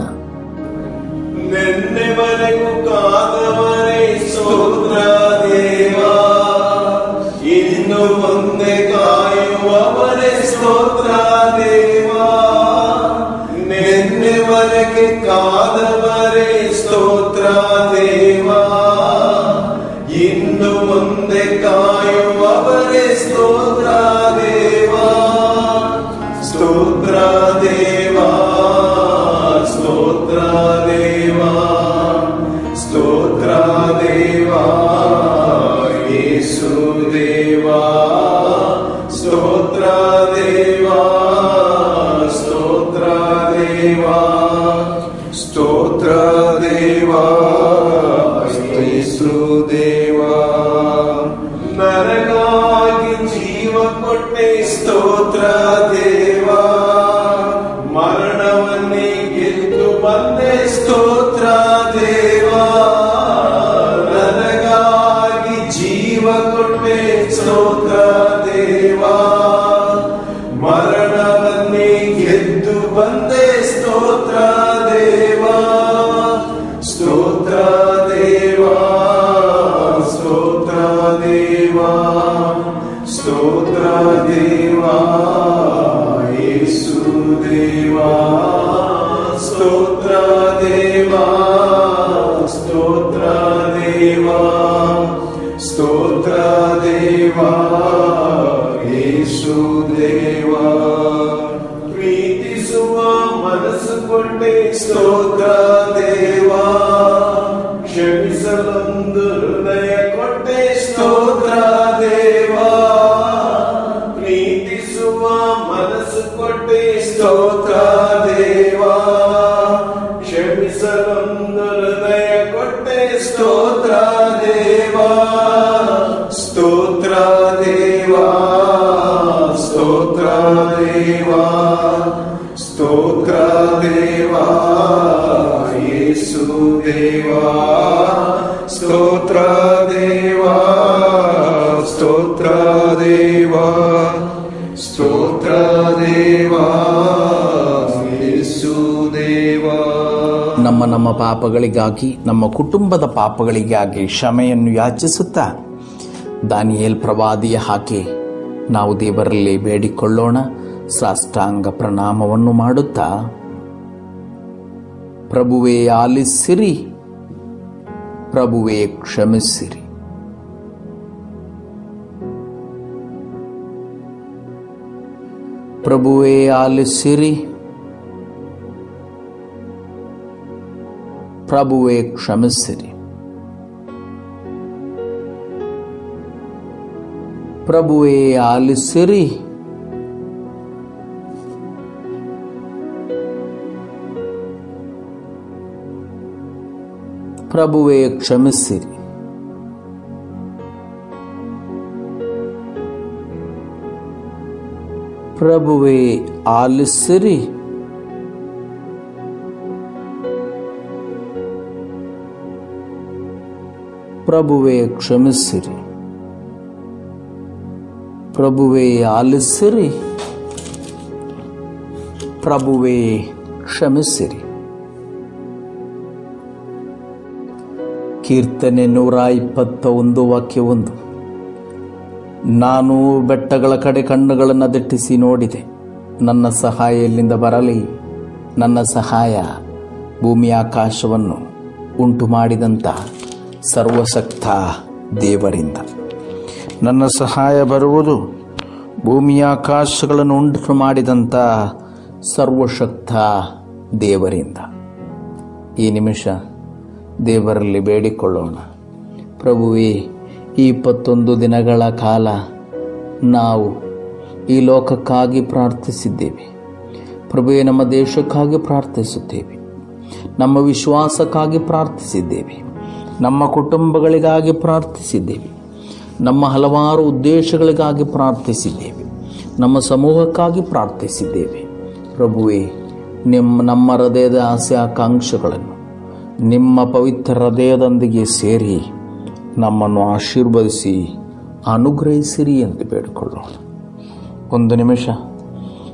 ನಿನ್ನೆವರೆಗೂ ಕಾದವರೇ ಸ್ತೋತ್ರ ದೇವಾ ಇನ್ನು ಮುಂದೆ ಕಾಯುವವರೇ ಸ್ತೋತ್ರ ದೇವಾ ನಿನ್ನೆವರೆಗೆ ಕಾದವರೇ ಸ್ತೋತ್ರ ದೇವಾ ಇನ್ನು ಮುಂದೆ ಕಾಯುವವರೇ ಸ್ತೋತ್ರ ದೇವಾ ಸ್ತೋತ್ರ ದೇವಾ ಸ್ತೋತ್ರ ದೇವಾ ಸ್ತೋತ್ರ ದೇವಾ ಯೇಸು ದೇವಾ ಸ್ತೋತ್ರ ದೇವಾ ಸ್ತೋತ್ರ ದೇವಾ ಸ್ತೋತ್ರ ದೇವಾ ಯೇಸು ದೇವಾ ನರಗಾಗಿ ಜೀವ ಕೊಟ್ಟೆ ಸ್ತೋತ್ರ ದೇವಾ ಮರಣವನ್ನೇ ಗೆದ್ದು ಬಂದೆ ಸ್ತೋತ್ರ ದೇವಾ ನನಗಾಗಿ ಜೀವ ಕೊಟ್ಟೆ ಸ್ತೋತ್ರ ದೇವಾ ಮರಣವನ್ನೇ ಗೆದ್ದು ಬಂದೆ ಸ್ತೋತ್ರ ದೇವಾ ಸ್ತೋತ್ರ ದೇವಾ ಸ್ತೋತ್ರ ದೇವಾ ಸ್ತೋತ್ರ ದೇವಾ ಯೇಸು ದೇವಾ ಸ್ತೋತ್ರ ದೇವಾ ಸ್ತೋತ್ರ ದೇವಾ ಸ್ತೋತ್ರ ದೇವಾ ಯೇಸು ದೇವಾ ಪ್ರೀತಿಸುವ ಮನಸ್ಸು ಕೊಟ್ಟೆ ಸ್ತೋತ್ರ ದೇವಾ ಕ್ಷಮಿಸಲೊಂದು ಹೃದಯ ಕೊಟ್ಟೆ ಸ್ತೋತ್ರ ದೇವಾ ಪ್ರೀತಿಸುವ ಮನಸ್ಸು ಕೊಟ್ಟೆ ಸ್ತೋತ್ರ ದೇವಾ ಕ್ಷಮಿಸಲೊಂದು ಹೃದಯ ಕೊಟ್ಟೆ ಸ್ತೋತ್ರ ದೇವಾ ಸ್ತೋತ್ರ ದೇವಾ ಸ್ತೋತ್ರ ದೇವಾ ಸ್ತೋತ್ರ ದೇವಾ ಯೇಸು ದೇವಾ ಸ್ತೋತ್ರ ದೇವಾ ಸ್ತೋತ್ರ ದೇವಾ ಸ್ತೋತ್ರ ದೇವಾ ಯೇಸು ದೇವಾ ನಮ್ಮ ನಮ್ಮ ಪಾಪಗಳಿಗಾಗಿ ನಮ್ಮ ಕುಟುಂಬದ ಪಾಪಗಳಿಗಾಗಿ ಕ್ಷಮೆಯನ್ನು ಯಾಚಿಸುತ್ತಾ ದಾನಿಯೇಲ್ ಪ್ರವಾದಿಯ ಹಾಕಿ ನಾವು ದೇವರಲ್ಲಿ ಬೇಡಿಕೊಳ್ಳೋಣ ಸಾಷ್ಟಾಂಗ ಪ್ರಣಾಮವನ್ನು ಮಾಡುತ್ತಾ ಪ್ರಭುವೇ ಆಲಿಸಿರಿ ಪ್ರಭುವೇ ಕ್ಷಮಿಸಿರಿ ಪ್ರಭುವೇ ಆಲಿಸಿರಿ ಪ್ರಭುವೇ ಕ್ಷಮಿಸಿರಿ ಪ್ರಭುವೇ ಆಲಿಸಿರಿ ಪ್ರಭುವೇ ಕ್ಷಮಿಸಿರಿ ಪ್ರಭುವೇ ಆಲಿಸಿರಿ ಪ್ರಭುವೇ ಕ್ಷಮಿಸಿರಿ ಪ್ರಭುವೇ ಆಲಿಸಿರಿ ಪ್ರಭುವೇ ಕ್ಷಮಿಸಿರಿ ಕೀರ್ತನೆ ನೂರ ಇಪ್ಪತ್ತ ಒಂದು ವಾಕ್ಯ ಒಂದು ನಾನು ಬೆಟ್ಟಗಳ ಕಡೆ ಕಣ್ಣುಗಳನ್ನು ದಟ್ಟಿಸಿ ನೋಡಿದೆ ನನ್ನ ಸಹಾಯ ಎಲ್ಲಿಂದ ಬರಲಿ ನನ್ನ ಸಹಾಯ ಭೂಮಿ ಆಕಾಶವನ್ನು ಉಂಟು ಮಾಡಿದಂಥ ಸರ್ವಶಕ್ತ ದೇವರಿಂದ ನನ್ನ ಸಹಾಯ ಬರುವುದು ಭೂಮಿಯ ಆಕಾಶಗಳನ್ನು ಉಂಟು ಮಾಡಿದಂಥ ಸರ್ವಶಕ್ತ ದೇವರಿಂದ ಈ ನಿಮಿಷ ದೇವರಲ್ಲಿ ಬೇಡಿಕೊಳ್ಳೋಣ ಪ್ರಭುವೇ ಈ ಇಪ್ಪತ್ತೊಂದು ದಿನಗಳ ಕಾಲ ನಾವು ಈ ಲೋಕಕ್ಕಾಗಿ ಪ್ರಾರ್ಥಿಸಿದ್ದೇವೆ ಪ್ರಭುವೇ ನಮ್ಮ ದೇಶಕ್ಕಾಗಿ ಪ್ರಾರ್ಥಿಸುತ್ತೇವೆ ನಮ್ಮ ವಿಶ್ವಾಸಕ್ಕಾಗಿ ಪ್ರಾರ್ಥಿಸಿದ್ದೇವೆ ನಮ್ಮ ಕುಟುಂಬಗಳಿಗಾಗಿ ಪ್ರಾರ್ಥಿಸಿದ್ದೇವೆ ನಮ್ಮ ಹಲವಾರು ಉದ್ದೇಶಗಳಿಗಾಗಿ ಪ್ರಾರ್ಥಿಸಿದ್ದೇವೆ ನಮ್ಮ ಸಮೂಹಕ್ಕಾಗಿ ಪ್ರಾರ್ಥಿಸಿದ್ದೇವೆ ಪ್ರಭುವೇ ನಿಮ್ಮ ನಮ್ಮ ಹೃದಯದ ಆಸೆ ಆಕಾಂಕ್ಷೆಗಳನ್ನು ನಿಮ್ಮ ಪವಿತ್ರ ಹೃದಯದೊಂದಿಗೆ ಸೇರಿ ನಮ್ಮನ್ನು ಆಶೀರ್ವದಿಸಿ ಅನುಗ್ರಹಿಸಿರಿ ಎಂದು ಬೇಡಿಕೊಳ್ಳೋಣ ಒಂದು ನಿಮಿಷ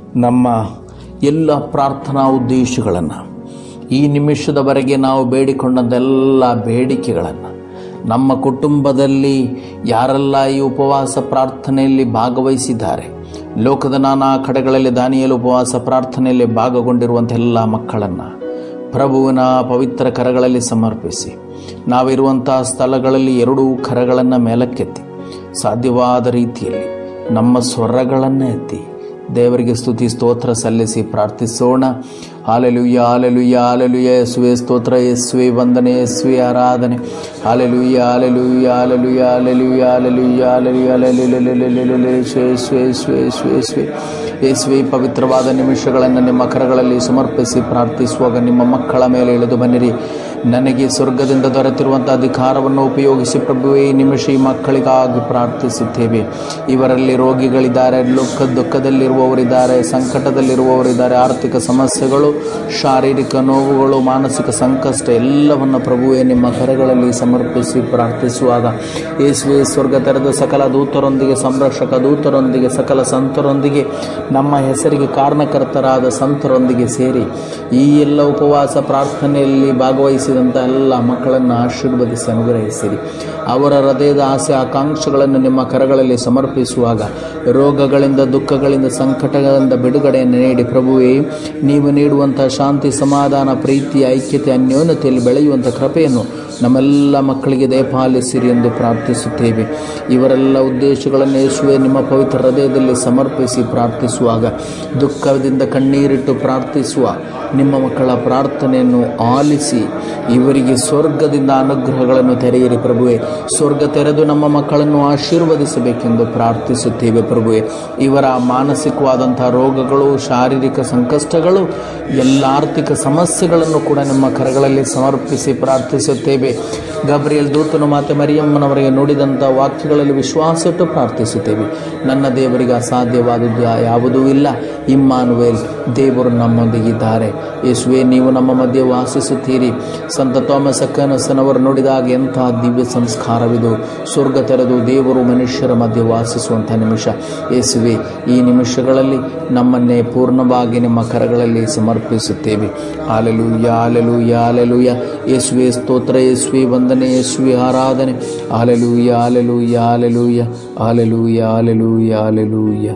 ನಮ್ಮ ಎಲ್ಲ ಪ್ರಾರ್ಥನಾ ಉದ್ದೇಶಗಳನ್ನು ಈ ನಿಮಿಷದವರೆಗೆ ನಾವು ಬೇಡಿಕೊಂಡಂತೆಲ್ಲ ಬೇಡಿಕೆಗಳನ್ನು ನಮ್ಮ ಕುಟುಂಬದಲ್ಲಿ ಯಾರೆಲ್ಲ ಈ ಉಪವಾಸ ಪ್ರಾರ್ಥನೆಯಲ್ಲಿ ಭಾಗವಹಿಸಿದ್ದಾರೆ ಲೋಕದ ನಾನಾ ಕಡೆಗಳಲ್ಲಿ ದಾನಿಯಲು ಉಪವಾಸ ಪ್ರಾರ್ಥನೆಯಲ್ಲಿ ಭಾಗಗೊಂಡಿರುವಂಥ ಎಲ್ಲ ಮಕ್ಕಳನ್ನು ಪ್ರಭುವಿನ ಪವಿತ್ರ ಕರಗಳಲ್ಲಿ ಸಮರ್ಪಿಸಿ ನಾವಿರುವಂಥ ಸ್ಥಳಗಳಲ್ಲಿ ಎರಡೂ ಕರಗಳನ್ನು ಮೇಲಕ್ಕೆತ್ತಿ ಸಾಧ್ಯವಾದ ರೀತಿಯಲ್ಲಿ ನಮ್ಮ ಸ್ವರಗಳನ್ನು ಎತ್ತಿ ದೇವರಿಗೆ ಸ್ತುತಿ ಸ್ತೋತ್ರ ಸಲ್ಲಿಸಿ ಪ್ರಾರ್ಥಿಸೋಣ ಹಾಲೆಲುಯ್ಯ ಹಾಲೆಲುಯ್ಯ ಹಾಲೆಲುಯ್ಯ ಯೇಸುವೆ ಸ್ತೋತ್ರ ಯೇಸುವೆ ವಂದನೆ ಯೇಸುವೆ ಆರಾಧನೆ ಹಾಲೆಲುಯ್ಯ ಹಾಲೆಲುಯ್ಯ ಹಾಲೆಲುಯ್ಯ ಹಾಲೆಲುಯ್ಯ ಹಾಲೆಲುಯ್ಯ ಹಾಲೆಲುಯ್ಯ ಹಾಲೆಲುಯ್ಯ ಯೇಸುವೆ ಯೇಸುವೆ ಯೇಸುವೆ ಯೇಸುವೆ ಯೇಸುವೆ ಈ ಪವಿತ್ರವಾದ ನಿಮಿಷಗಳನ್ನು ನಿಮ್ಮ ಕರಗಳಲ್ಲಿ ಸಮರ್ಪಿಸಿ ಪ್ರಾರ್ಥಿಸುವಾಗ ನಿಮ್ಮ ಮಕ್ಕಳ ಮೇಲೆ ಇಳಿದು ಬನ್ನಿರಿ ನನಗೆ ಸ್ವರ್ಗದಿಂದ ದೊರೆತಿರುವಂಥ ಅಧಿಕಾರವನ್ನು ಉಪಯೋಗಿಸಿ ಪ್ರಭುವೇ ಈ ನಿಮಿಷ ಈ ಮಕ್ಕಳಿಗಾಗಿ ಪ್ರಾರ್ಥಿಸುತ್ತೇವೆ ಇವರಲ್ಲಿ ರೋಗಿಗಳಿದ್ದಾರೆ ಲೋಕ ದುಃಖದಲ್ಲಿರುವವರಿದ್ದಾರೆ ಸಂಕಟದಲ್ಲಿರುವವರಿದ್ದಾರೆ ಆರ್ಥಿಕ ಸಮಸ್ಯೆಗಳು ಶಾರೀರಿಕ ನೋವುಗಳು ಮಾನಸಿಕ ಸಂಕಷ್ಟ ಎಲ್ಲವನ್ನು ಪ್ರಭುವೇ ನಿಮ್ಮ ಕರೆಗಳಲ್ಲಿ ಸಮರ್ಪಿಸಿ ಪ್ರಾರ್ಥಿಸುವಾಗ ಯೇಸುವೆ ಸ್ವರ್ಗ ತೆರೆದ ಸಕಲ ದೂತರೊಂದಿಗೆ ಸಂರಕ್ಷಕ ದೂತರೊಂದಿಗೆ ಸಕಲ ಸಂತರೊಂದಿಗೆ ನಮ್ಮ ಹೆಸರಿಗೆ ಕಾರಣಕರ್ತರಾದ ಸಂತರೊಂದಿಗೆ ಸೇರಿ ಈ ಎಲ್ಲ ಉಪವಾಸ ಪ್ರಾರ್ಥನೆಯಲ್ಲಿ ಭಾಗವಹಿಸಿದಂಥ ಎಲ್ಲ ಮಕ್ಕಳನ್ನು ಆಶೀರ್ವದಿಸಿ ಅನುಗ್ರಹಿಸಿರಿ ಅವರ ಹೃದಯದ ಆಸೆ ಆಕಾಂಕ್ಷೆಗಳನ್ನು ನಿಮ್ಮ ಕರಗಳಲ್ಲಿ ಸಮರ್ಪಿಸುವಾಗ ರೋಗಗಳಿಂದ ದುಃಖಗಳಿಂದ ಸಂಕಟಗಳಿಂದ ಬಿಡುಗಡೆಯನ್ನು ನೀಡಿ ಪ್ರಭುವೇ ನೀವು ನೀಡುವಂಥ ಶಾಂತಿ ಸಮಾಧಾನ ಪ್ರೀತಿ ಐಕ್ಯತೆ ಅನ್ಯೋನ್ಯತೆಯಲ್ಲಿ ಬೆಳೆಯುವಂಥ ಕೃಪೆಯನ್ನು ನಮ್ಮೆಲ್ಲ ಮಕ್ಕಳಿಗೆ ದಯಪಾಲಿಸಿರಿ ಎಂದು ಪ್ರಾರ್ಥಿಸುತ್ತೇವೆ ಇವರೆಲ್ಲ ಉದ್ದೇಶಗಳನ್ನು ಯೇಸುವೆ ನಿಮ್ಮ ಪವಿತ್ರ ಹೃದಯದಲ್ಲಿ ಸಮರ್ಪಿಸಿ ಪ್ರಾರ್ಥಿಸುವಾಗ ದುಃಖದಿಂದ ಕಣ್ಣೀರಿಟ್ಟು ಪ್ರಾರ್ಥಿಸುವ ನಿಮ್ಮ ಮಕ್ಕಳ ಪ್ರಾರ್ಥನೆಯನ್ನು ಆಲಿಸಿ ಇವರಿಗೆ ಸ್ವರ್ಗದಿಂದ ಅನುಗ್ರಹಗಳನ್ನು ತೆರೆಯಿರಿ ಪ್ರಭುವೆ ಸ್ವರ್ಗ ತೆರೆದು ನಮ್ಮ ಮಕ್ಕಳನ್ನು ಆಶೀರ್ವದಿಸಬೇಕೆಂದು ಪ್ರಾರ್ಥಿಸುತ್ತೇವೆ ಪ್ರಭುವೆ ಇವರ ಮಾನಸಿಕವಾದಂಥ ರೋಗಗಳು ಶಾರೀರಿಕ ಸಂಕಷ್ಟಗಳು ಎಲ್ಲ ಆರ್ಥಿಕ ಸಮಸ್ಯೆಗಳನ್ನು ಕೂಡ ನಿಮ್ಮ ಕರಗಳಲ್ಲಿ ಸಮರ್ಪಿಸಿ ಪ್ರಾರ್ಥಿಸುತ್ತೇವೆ ಗಬ್ರಿಯಲ್ ದೂತನು ಮಾತೆ ಮರಿಯಮ್ಮನವರಿಗೆ ನುಡಿದಂಥ ವಾಕ್ಯಗಳಲ್ಲಿ ವಿಶ್ವಾಸಟ್ಟು ಪ್ರಾರ್ಥಿಸುತ್ತೇವೆ ನನ್ನ ದೇವರಿಗೆ ಅಸಾಧ್ಯವಾದದ್ದು ಯಾವುದೂ ಇಲ್ಲ ಇಮ್ಮಾನುವೇಲ್ ದೇವರು ನಮ್ಮೊಂದಿಗಿದ್ದಾರೆ ಯೇಸುವೆ ನೀವು ನಮ್ಮ ಮಧ್ಯೆ ವಾಸಿಸುತ್ತೀರಿ ಸಂತ ಥಾಮಸ್ ಅಕ್ಕನಸನವರು ನುಡಿದಾಗ ಎಂತಹ ದಿವ್ಯ ಸಂಸ್ಕಾರವಿದು ಸ್ವರ್ಗ ತೆರೆದು ದೇವರು ಮನುಷ್ಯರ ಮಧ್ಯೆ ವಾಸಿಸುವಂಥ ನಿಮಿಷ ಯೇಸುವೆ ಈ ನಿಮಿಷಗಳಲ್ಲಿ ನಮ್ಮನ್ನೇ ಪೂರ್ಣವಾಗಿ ನಿಮ್ಮ ಕರಗಳಲ್ಲಿ ಸಮರ್ಪಿಸುತ್ತೇವೆ ಆಲೆಲೂಯ ಆಲೆಲೂಯ ಆಲೆಲೂಯ ಯೇಸುವೆ ಸ್ತೋತ್ರ ಯೇಸುವೆ ವಂದನೆ ಯೇಸುವೆ ಆರಾಧನೆ ಆಲೆಲೂಯ ಆಲೆಲೂಯ ಆಲೆಲೂಯ ಆಲೆಲೂಯ ಆಲೆಲೂಯ ಆಲೆಲೂಯ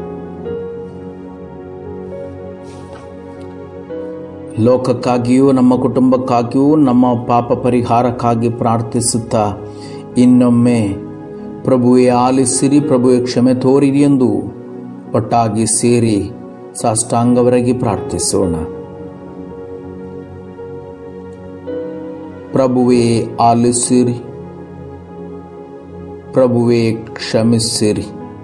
ಲೋಕಕ್ಕಾಗಿಯೂ ನಮ್ಮ ಕುಟುಂಬಕ್ಕಾಗಿಯೂ ನಮ್ಮ ಪಾಪ ಪರಿಹಾರಕ್ಕಾಗಿ ಪ್ರಾರ್ಥಿಸುತ್ತಾ ಇನ್ನೊಮ್ಮೆ ಪ್ರಭುವೆ ಆಲಿಸಿರಿ ಪ್ರಭುವೆ ಕ್ಷಮೆ ತೋರಿರಿ ಎಂದು ಒಟ್ಟಾಗಿ ಸೇರಿ ಸಾಷ್ಟಾಂಗವರೆಗೆ ಪ್ರಾರ್ಥಿಸೋಣ ಪ್ರಭುವೇ ಆಲಿಸಿರಿ ಪ್ರಭುವೇ ಕ್ಷಮಿಸಿರಿ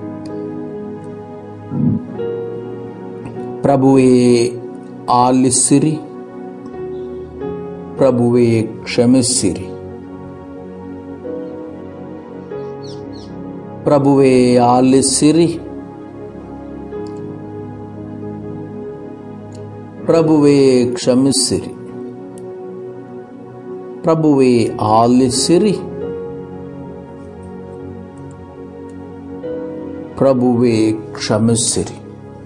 ಪ್ರಭುವೇ ಆಲಿಸಿರಿ ಪ್ರಭುವೇ ಕ್ಷಮಿಸಿರಿ ಪ್ರಭುವೇ ಆಲಿಸಿರಿ ಪ್ರಭುವೇ ಕ್ಷಮಿಸಿರಿ ಪ್ರಭುವೇ ಆಲಿಸಿರಿ ಪ್ರಭುವೇ ಕ್ಷಮಿಸಿರಿ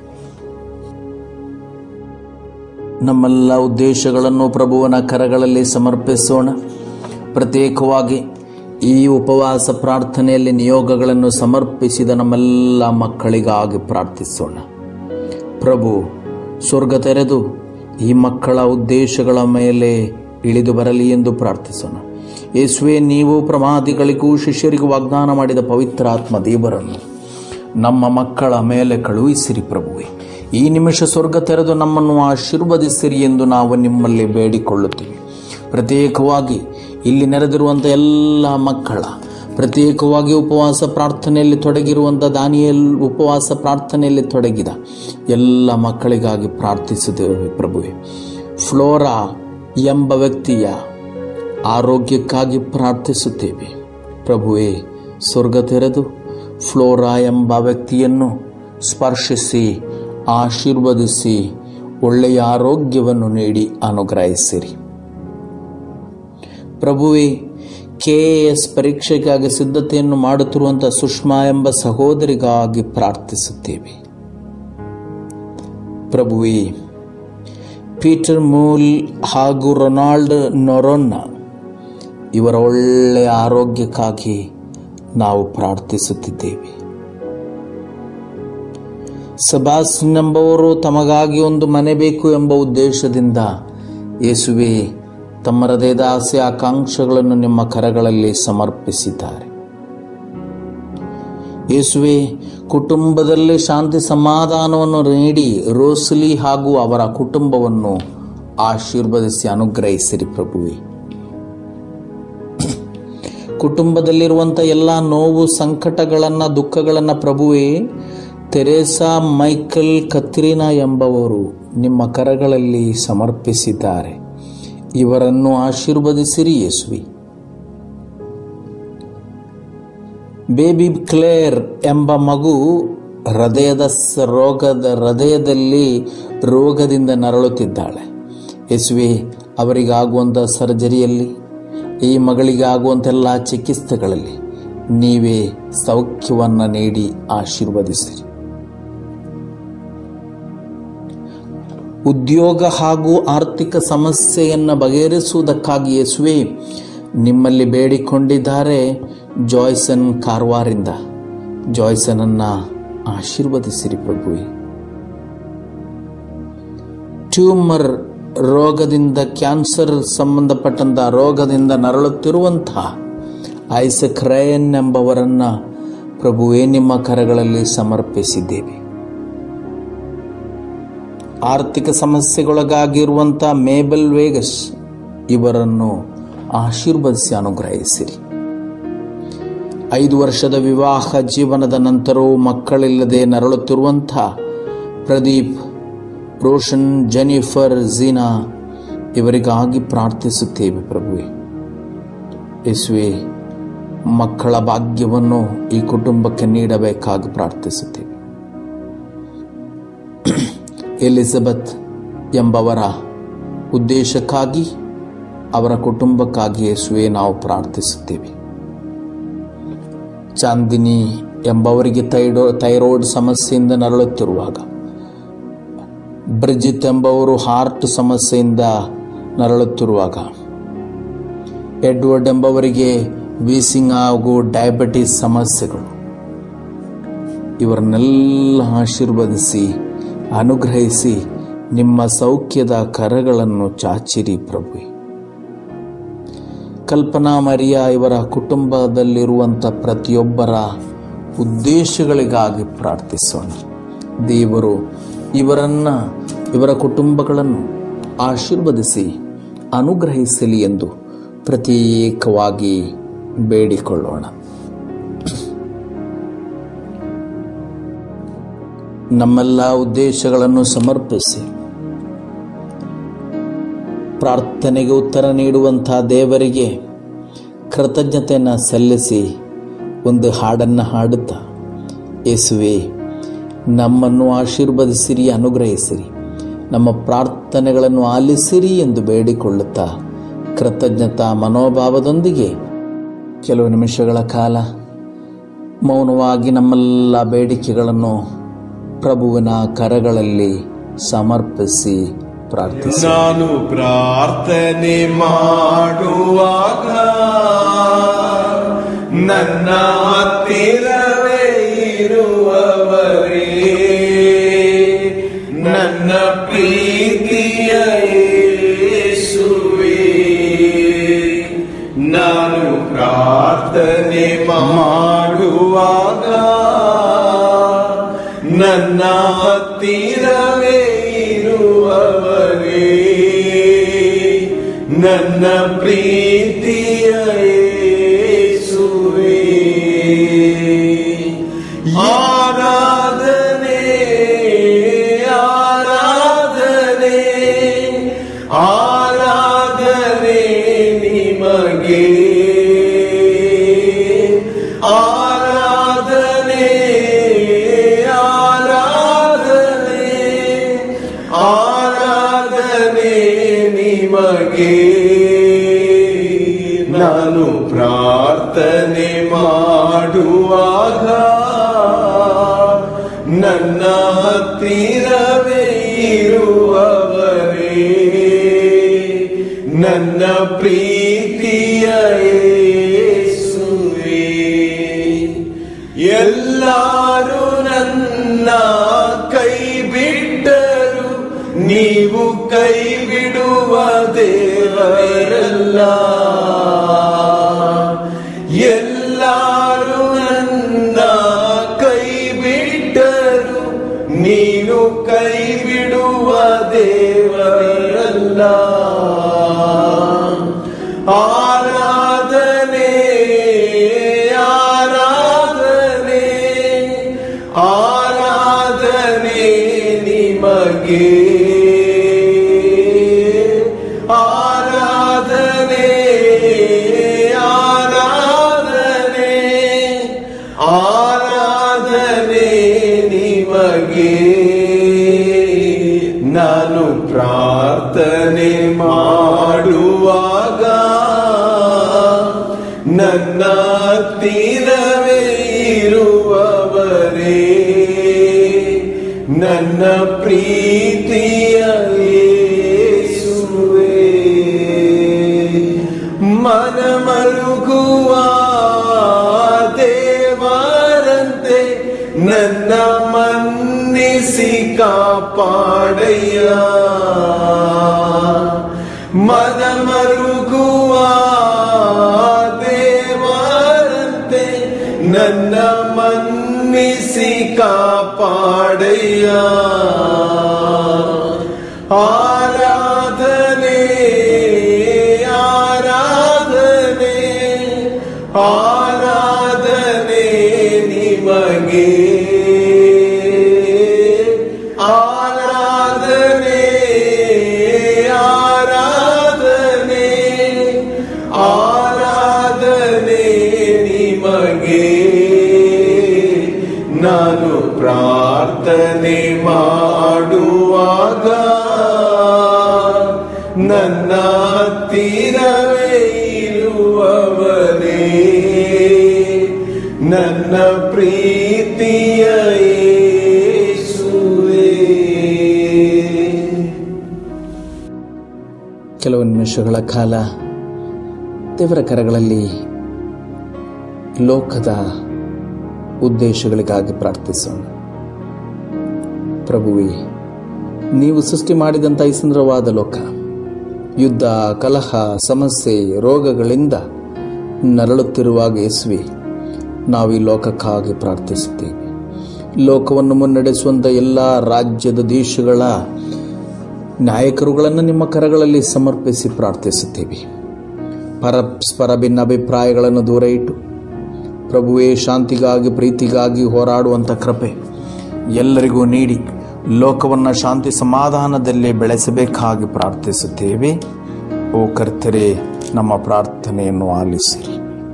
ನಮ್ಮೆಲ್ಲ ಉದ್ದೇಶಗಳನ್ನು ಪ್ರಭುವನ ಕರಗಳಲ್ಲಿ ಸಮರ್ಪಿಸೋಣ ಪ್ರತ್ಯೇಕವಾಗಿ ಈ ಉಪವಾಸ ಪ್ರಾರ್ಥನೆಯಲ್ಲಿ ನಿಯೋಗಗಳನ್ನು ಸಮರ್ಪಿಸಿದ ನಮ್ಮೆಲ್ಲ ಮಕ್ಕಳಿಗಾಗಿ ಪ್ರಾರ್ಥಿಸೋಣ ಪ್ರಭು ಸ್ವರ್ಗ ತೆರೆದು ಈ ಮಕ್ಕಳ ಉದ್ದೇಶಗಳ ಮೇಲೆ ಇಳಿದು ಬರಲಿ ಎಂದು ಪ್ರಾರ್ಥಿಸೋಣ ಯೇಸುವೆ ನೀವು ಪ್ರಮಾದಿಗಳಿಗೂ ಶಿಷ್ಯರಿಗೂ ವಾಗ್ದಾನ ಮಾಡಿದ ಪವಿತ್ರ ಆತ್ಮ ದೇವರನ್ನು ನಮ್ಮ ಮಕ್ಕಳ ಮೇಲೆ ಕಳುಹಿಸಿರಿ ಪ್ರಭುವೆ ಈ ನಿಮಿಷ ಸ್ವರ್ಗ ತೆರೆದು ನಮ್ಮನ್ನು ಆಶೀರ್ವದಿಸಿರಿ ಎಂದು ನಾವು ನಿಮ್ಮಲ್ಲಿ ಬೇಡಿಕೊಳ್ಳುತ್ತೀವಿ ಪ್ರತ್ಯೇಕವಾಗಿ ಇಲ್ಲಿ ನೆರೆದಿರುವಂಥ ಎಲ್ಲ ಮಕ್ಕಳ ಪ್ರತ್ಯೇಕವಾಗಿ ಉಪವಾಸ ಪ್ರಾರ್ಥನೆಯಲ್ಲಿ ತೊಡಗಿರುವಂಥ ದಾನಿಯಲ್ ಉಪವಾಸ ಪ್ರಾರ್ಥನೆಯಲ್ಲಿ ತೊಡಗಿದ ಎಲ್ಲ ಮಕ್ಕಳಿಗಾಗಿ ಪ್ರಾರ್ಥಿಸುತ್ತೇವೆ ಪ್ರಭುವೆ ಫ್ಲೋರಾ ಎಂಬ ವ್ಯಕ್ತಿಯ ಆರೋಗ್ಯಕ್ಕಾಗಿ ಪ್ರಾರ್ಥಿಸುತ್ತೇವೆ ಪ್ರಭುವೆ ಸ್ವರ್ಗ ತೆರೆದು ಫ್ಲೋರಾ ಎಂಬ ವ್ಯಕ್ತಿಯನ್ನು ಸ್ಪರ್ಶಿಸಿ ಆಶೀರ್ವದಿಸಿ ಒಳ್ಳೆಯ ಆರೋಗ್ಯವನ್ನು ನೀಡಿ ಅನುಗ್ರಹಿಸಿರಿ ಪ್ರಭುವೆ ಕೆ ಎಸ್ ಪರೀಕ್ಷೆಗಾಗಿ ಸಿದ್ಧತೆಯನ್ನು ಮಾಡುತ್ತಿರುವಂಥ ಸುಷ್ಮಾ ಎಂಬ ಸಹೋದರಿಗಾಗಿ ಪ್ರಾರ್ಥಿಸುತ್ತೇವೆ ಪ್ರಭುವೆ ಪೀಟರ್ ಮೂಲ್ ಹಾಗೂ ರೊನಾಲ್ಡ್ ನೊರೊನ್ನ ಇವರ ಒಳ್ಳೆಯ ಆರೋಗ್ಯಕ್ಕಾಗಿ ನಾವು ಪ್ರಾರ್ಥಿಸುತ್ತಿದ್ದೇವೆ ಸಬಾಸ್ ಎಂಬವರು ತಮಗಾಗಿ ಒಂದು ಮನೆ ಬೇಕು ಎಂಬ ಉದ್ದೇಶದಿಂದ ಯೇಸುವೆ ತಮ್ಮ ಹೃದಯದ ಆಸೆ ಆಕಾಂಕ್ಷೆಗಳನ್ನು ನಿಮ್ಮ ಕರಗಳಲ್ಲಿ ಸಮರ್ಪಿಸಿದ್ದಾರೆ ಯೇಸುವೆ ಕುಟುಂಬದಲ್ಲಿ ಶಾಂತಿ ಸಮಾಧಾನವನ್ನು ನೀಡಿ ರೋಸ್ಲಿ ಹಾಗೂ ಅವರ ಕುಟುಂಬವನ್ನು ಆಶೀರ್ವದಿಸಿ ಅನುಗ್ರಹಿಸಿರಿ ಪ್ರಭುವೆ ಕುಟುಂಬದಲ್ಲಿರುವಂಥ ಎಲ್ಲ ನೋವು ಸಂಕಟಗಳನ್ನು ದುಃಖಗಳನ್ನು ಪ್ರಭುವೆ ತೆರೇಸಾ ಮೈಕಲ್ ಕತ್ರಿನಾ ಎಂಬವರು ನಿಮ್ಮ ಕರಗಳಲ್ಲಿ ಸಮರ್ಪಿಸಿದ್ದಾರೆ ಇವರನ್ನು ಆಶೀರ್ವದಿಸಿರಿ ಯೇಸುವಿ ಬೇಬಿ ಕ್ಲೇರ್ ಎಂಬ ಮಗು ಹೃದಯದ ಸ- ರೋಗದ ಹೃದಯದಲ್ಲಿ ರೋಗದಿಂದ ನರಳುತ್ತಿದ್ದಾಳೆ ಯೇಸುವೆ ಅವರಿಗಾಗುವಂಥ ಸರ್ಜರಿಯಲ್ಲಿ ಈ ಮಗಳಿಗೆ ಆಗುವಂತೆಲ್ಲ ಚಿಕಿತ್ಸೆಗಳಲ್ಲಿ ನೀವೇ ಸೌಖ್ಯವನ್ನು ನೀಡಿ ಆಶೀರ್ವದಿಸಿರಿ ಉದ್ಯೋಗ ಹಾಗೂ ಆರ್ಥಿಕ ಸಮಸ್ಯೆಯನ್ನು ಬಗೆಹರಿಸುವುದಕ್ಕಾಗಿ ಯೇಸುವೆ ನಿಮ್ಮಲ್ಲಿ ಬೇಡಿಕೊಂಡಿದ್ದಾರೆ ಜಾಯ್ಸನ್ ಕಾರವಾರಿಂದ ಜಾಯ್ಸನನ್ನು ಆಶೀರ್ವದಿಸಿರಿ ಪ್ರಭುವೆ ಟ್ಯೂಮರ್ ರೋಗದಿಂದ ಕ್ಯಾನ್ಸರ್ ಸಂಬಂಧಪಟ್ಟಂಥ ರೋಗದಿಂದ ನರಳುತ್ತಿರುವಂತಹ ಐಸಕ್ ರಯನ್ ಎಂಬವರನ್ನ ಪ್ರಭುವೇ ನಿಮ್ಮ ಕರಗಳಲ್ಲಿ ಸಮರ್ಪಿಸಿದ್ದೇವೆ ಆರ್ಥಿಕ ಸಮಸ್ಯೆಗೊಳಗಾಗಿರುವಂಥ ಮೇಬಲ್ ವೇಗಸ್ ಇವರನ್ನು ಆಶೀರ್ವದಿಸಿ ಅನುಗ್ರಹಿಸಿರಿ ಐದು ವರ್ಷದ ವಿವಾಹ ಜೀವನದ ನಂತರವೂ ಮಕ್ಕಳಿಲ್ಲದೆ ನರಳುತ್ತಿರುವಂಥ ಪ್ರದೀಪ್ ರೋಷನ್ ಜೆನಿಫರ್ ಝೀನಾ ಇವರಿಗಾಗಿ ಪ್ರಾರ್ಥಿಸುತ್ತೇವೆ ಪ್ರಭುವೆ ಯೇಸುವೆ ಮಕ್ಕಳ ಭಾಗ್ಯವನ್ನು ಈ ಕುಟುಂಬಕ್ಕೆ ನೀಡಬೇಕಾಗಿ ಪ್ರಾರ್ಥಿಸುತ್ತೇವೆ ಎಲಿಜಬೆತ್ ಎಂಬವರ ಉದ್ದೇಶಕ್ಕಾಗಿ ಅವರ ಕುಟುಂಬಕ್ಕಾಗಿ ಯೇಸುವೆ ನಾವು ಪ್ರಾರ್ಥಿಸುತ್ತೇವೆ ಚಾಂದಿನಿ ಎಂಬವರಿಗೆ ಥೈಡೋ ಥೈರಾಯ್ಡ್ ಸಮಸ್ಯೆಯಿಂದ ನರಳುತ್ತಿರುವಾಗ ಬ್ರಿಜಿತ್ ಎಂಬವರು ಹಾರ್ಟ್ ಸಮಸ್ಯೆಯಿಂದ ನರಳುತ್ತಿರುವಾಗ ಎಡ್ವರ್ಡ್ ಎಂಬವರಿಗೆ ವೀಸಿಂಗ್ ಹಾಗೂ ಡಯಾಬಿಟಿಸ್ ಸಮಸ್ಯೆಗಳು ಇವರನ್ನೆಲ್ಲ ಆಶೀರ್ವದಿಸಿ ಅನುಗ್ರಹಿಸಿ ನಿಮ್ಮ ಸೌಖ್ಯದ ಕರಗಳನ್ನು ಚಾಚಿರಿ ಪ್ರಭು ಕಲ್ಪನಾ ಮರಿಯ ಇವರ ಕುಟುಂಬದಲ್ಲಿರುವಂಥ ಪ್ರತಿಯೊಬ್ಬರ ಉದ್ದೇಶಗಳಿಗಾಗಿ ಪ್ರಾರ್ಥಿಸೋಣ ದೇವರು ಇವರನ್ನ ಇವರ ಕುಟುಂಬಗಳನ್ನು ಆಶೀರ್ವದಿಸಿ ಅನುಗ್ರಹಿಸಲಿ ಎಂದು ಪ್ರತ್ಯೇಕವಾಗಿ ಬೇಡಿಕೊಳ್ಳೋಣ ನಮ್ಮೆಲ್ಲ ಉದ್ದೇಶಗಳನ್ನು ಸಮರ್ಪಿಸಿ ಪ್ರಾರ್ಥನೆಗೆ ಉತ್ತರ ನೀಡುವಂಥ ದೇವರಿಗೆ ಕೃತಜ್ಞತೆಯನ್ನು ಸಲ್ಲಿಸಿ ಒಂದು ಹಾಡನ್ನು ಹಾಡುತ್ತಾ ಯೇಸುವೆ ನಮ್ಮನ್ನು ಆಶೀರ್ವದಿಸಿರಿ ಅನುಗ್ರಹಿಸಿರಿ ನಮ್ಮ ಪ್ರಾರ್ಥನೆಗಳನ್ನು ಆಲಿಸಿರಿ ಎಂದು ಬೇಡಿಕೊಳ್ಳುತ್ತಾ ಕೃತಜ್ಞತಾ ಮನೋಭಾವದೊಂದಿಗೆ ಕೆಲವು ನಿಮಿಷಗಳ ಕಾಲ ಮೌನವಾಗಿ ನಮ್ಮೆಲ್ಲ ಬೇಡಿಕೆಗಳನ್ನು ಪ್ರಭುವಿನ ಕರಗಳಲ್ಲಿ ಸಮರ್ಪಿಸಿ ಪ್ರಾರ್ಥಿಸಿ ನಾನು ಪ್ರಾರ್ಥನೆ ಮಾಡುವಾಗ ನನ್ನ ಹತ್ತಿರವೇ ಇರುವವರೇ ನನ್ನ ಪ್ರೀತಿಯ ಯೇಸುವೇ ನಾನು ಪ್ರಾರ್ಥನೆ ಮಾಡುವಾಗ ನನ್ನ ಹತ್ತಿರವೇ ಇರುವವರೇ ನನ್ನ ಪ್ರೀತಿಯ ಯೇಸುವೇ ಆರಾಧನೆ ಆರಾಧನೆ ಆರಾಧನೆ ನಿಮಗೆ ಆರಾಧನೆ ಆರಾಧನೆ ಆರಾಧನೆ ನಿಮಗೆ ನಾನು ಪ್ರಾರ್ಥನೆ ಮಾಡುವಾಗ ನನ್ನ ಹತ್ತಿರವೇ ನನ್ನ ಪ್ರೀತಿಯ ಯೇಸುವೇ ಎಲ್ಲಾರು ನನ್ನ ಕೈ ಬಿಟ್ಟರು ನೀವು ಕೈ ಬಿಡುವ ದೇವರಲ್ಲ ಎಲ್ಲಾರು ನನ್ನ ಕೈ ಬಿಟ್ಟರು ನೀನು ಕೈ ಬಿಡುವ ದೇವರಲ್ಲ ಆರಾಧನೆ ಆರಾಧನೆ ಆರಾಧನೆ ನಿಮಗೆ ಆರಾಧನೆ ಆರಾಧನೆ ಆರಾಧನೆ ನಿಮಗೆ ನಾನು ಪ್ರಾರ್ಥನೆ ಮಾಡುವಾಗ ನನ್ನ ತೀರವೇ ಇರುವವರೇ ನನ್ನ ಪ್ರೀತಿಯ ಯೇಸುವೇ ಮನ ಮರುಗುವ ದೇವರಂತೆ ನನ್ನ ಮನ್ನಿಸಿ ಕಾಪಾಡಯ್ಯ ಮನ ಮರುಗುವ ದೇವರಂತೆ ನನ್ನ ಮನ್ನಿಸಿ ಕಾಪಾಡಯ್ಯ ಆರಾಧನೆ ಆರಾಧನೆ ಆರಾಧನೆ ನಿಮಗೆ ಆರಾಧನೆ ಆರಾಧನೆ ಆರಾಧನೆ ನಿಮಗೆ ನಾನು ಪ್ರಾರ್ಥನೆ ಮಾಡುವಾಗ ನನ್ನ ಹತ್ತಿರವೇ ಇರುವವನೇ ನನ್ನ ಪ್ರೀತಿಯ ಯೇಸುವೇ ಕೆಲವು ನಿಮಿಷಗಳ ಕಾಲ ದೇವರ ಕರಗಳಲ್ಲಿ ಲೋಕದ ಉದ್ದೇಶಗಳಿಗಾಗಿ ಪ್ರಾರ್ಥಿಸೋಣ ಪ್ರಭುವೇ ನೀವು ಸೃಷ್ಟಿ ಮಾಡಿದಂಥ ಈ ಸುಂದರವಾದ ಲೋಕ ಯುದ್ಧ ಕಲಹ ಸಮಸ್ಯೆ ರೋಗಗಳಿಂದ ನರಳುತ್ತಿರುವಾಗ ಯೇಸುವೆ ನಾವು ಈ ಲೋಕಕ್ಕಾಗಿ ಪ್ರಾರ್ಥಿಸುತ್ತೇವೆ ಲೋಕವನ್ನು ಮುನ್ನಡೆಸುವಂಥ ಎಲ್ಲ ರಾಜ್ಯದ ದೇಶಗಳ ನಾಯಕರುಗಳನ್ನು ನಿಮ್ಮ ಕರಗಳಲ್ಲಿ ಸಮರ್ಪಿಸಿ ಪ್ರಾರ್ಥಿಸುತ್ತೇವೆ ಪರಸ್ಪರ ಭಿನ್ನಾಭಿಪ್ರಾಯಗಳನ್ನು ದೂರ ಇಟ್ಟು ಪ್ರಭುವೇ ಶಾಂತಿಗಾಗಿ ಪ್ರೀತಿಗಾಗಿ ಹೋರಾಡುವಂಥ ಕೃಪೆ ಎಲ್ಲರಿಗೂ ನೀಡಿ ಲೋಕವನ್ನು ಶಾಂತಿ ಸಮಾಧಾನದಲ್ಲಿ ಬೆಳೆಸಬೇಕಾಗಿ ಪ್ರಾರ್ಥಿಸುತ್ತೇವೆ ಓ ಕರ್ತರೆ ನಮ್ಮ ಪ್ರಾರ್ಥನೆಯನ್ನು ಆಲಿಸಿರಿ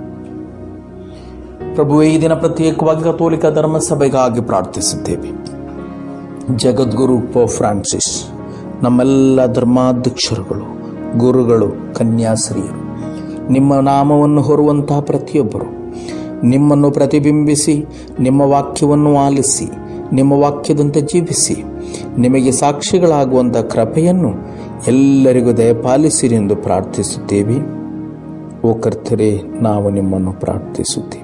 ಪ್ರಭುವೇ ಈ ದಿನ ಪ್ರತ್ಯೇಕವಾಗಿ ಕಥೋಲಿಕ ಧರ್ಮಸಭೆಗಾಗಿ ಪ್ರಾರ್ಥಿಸುತ್ತೇವೆ ಜಗದ್ಗುರು ಪೋ ಫ್ರಾನ್ಸಿಸ್ ನಮ್ಮೆಲ್ಲ ಧರ್ಮಾಧ್ಯಕ್ಷರುಗಳು ಗುರುಗಳು ಕನ್ಯಾಶ್ರೀಯರು ನಿಮ್ಮ ನಾಮವನ್ನು ಹೊರುವಂತಹ ಪ್ರತಿಯೊಬ್ಬರು ನಿಮ್ಮನ್ನು ಪ್ರತಿಬಿಂಬಿಸಿ ನಿಮ್ಮ ವಾಕ್ಯವನ್ನು ಆಲಿಸಿ ನಿಮ್ಮ ವಾಕ್ಯದಂತೆ ಜೀವಿಸಿ ನಿಮಗೆ ಸಾಕ್ಷಿಗಳಾಗುವಂಥ ಕೃಪೆಯನ್ನು ಎಲ್ಲರಿಗೂ ದಯಪಾಲಿಸಿರಿ ಎಂದು ಪ್ರಾರ್ಥಿಸುತ್ತೇವೆ ಓ ಕರ್ತರೆ ನಾವು ನಿಮ್ಮನ್ನು ಪ್ರಾರ್ಥಿಸುತ್ತೇವೆ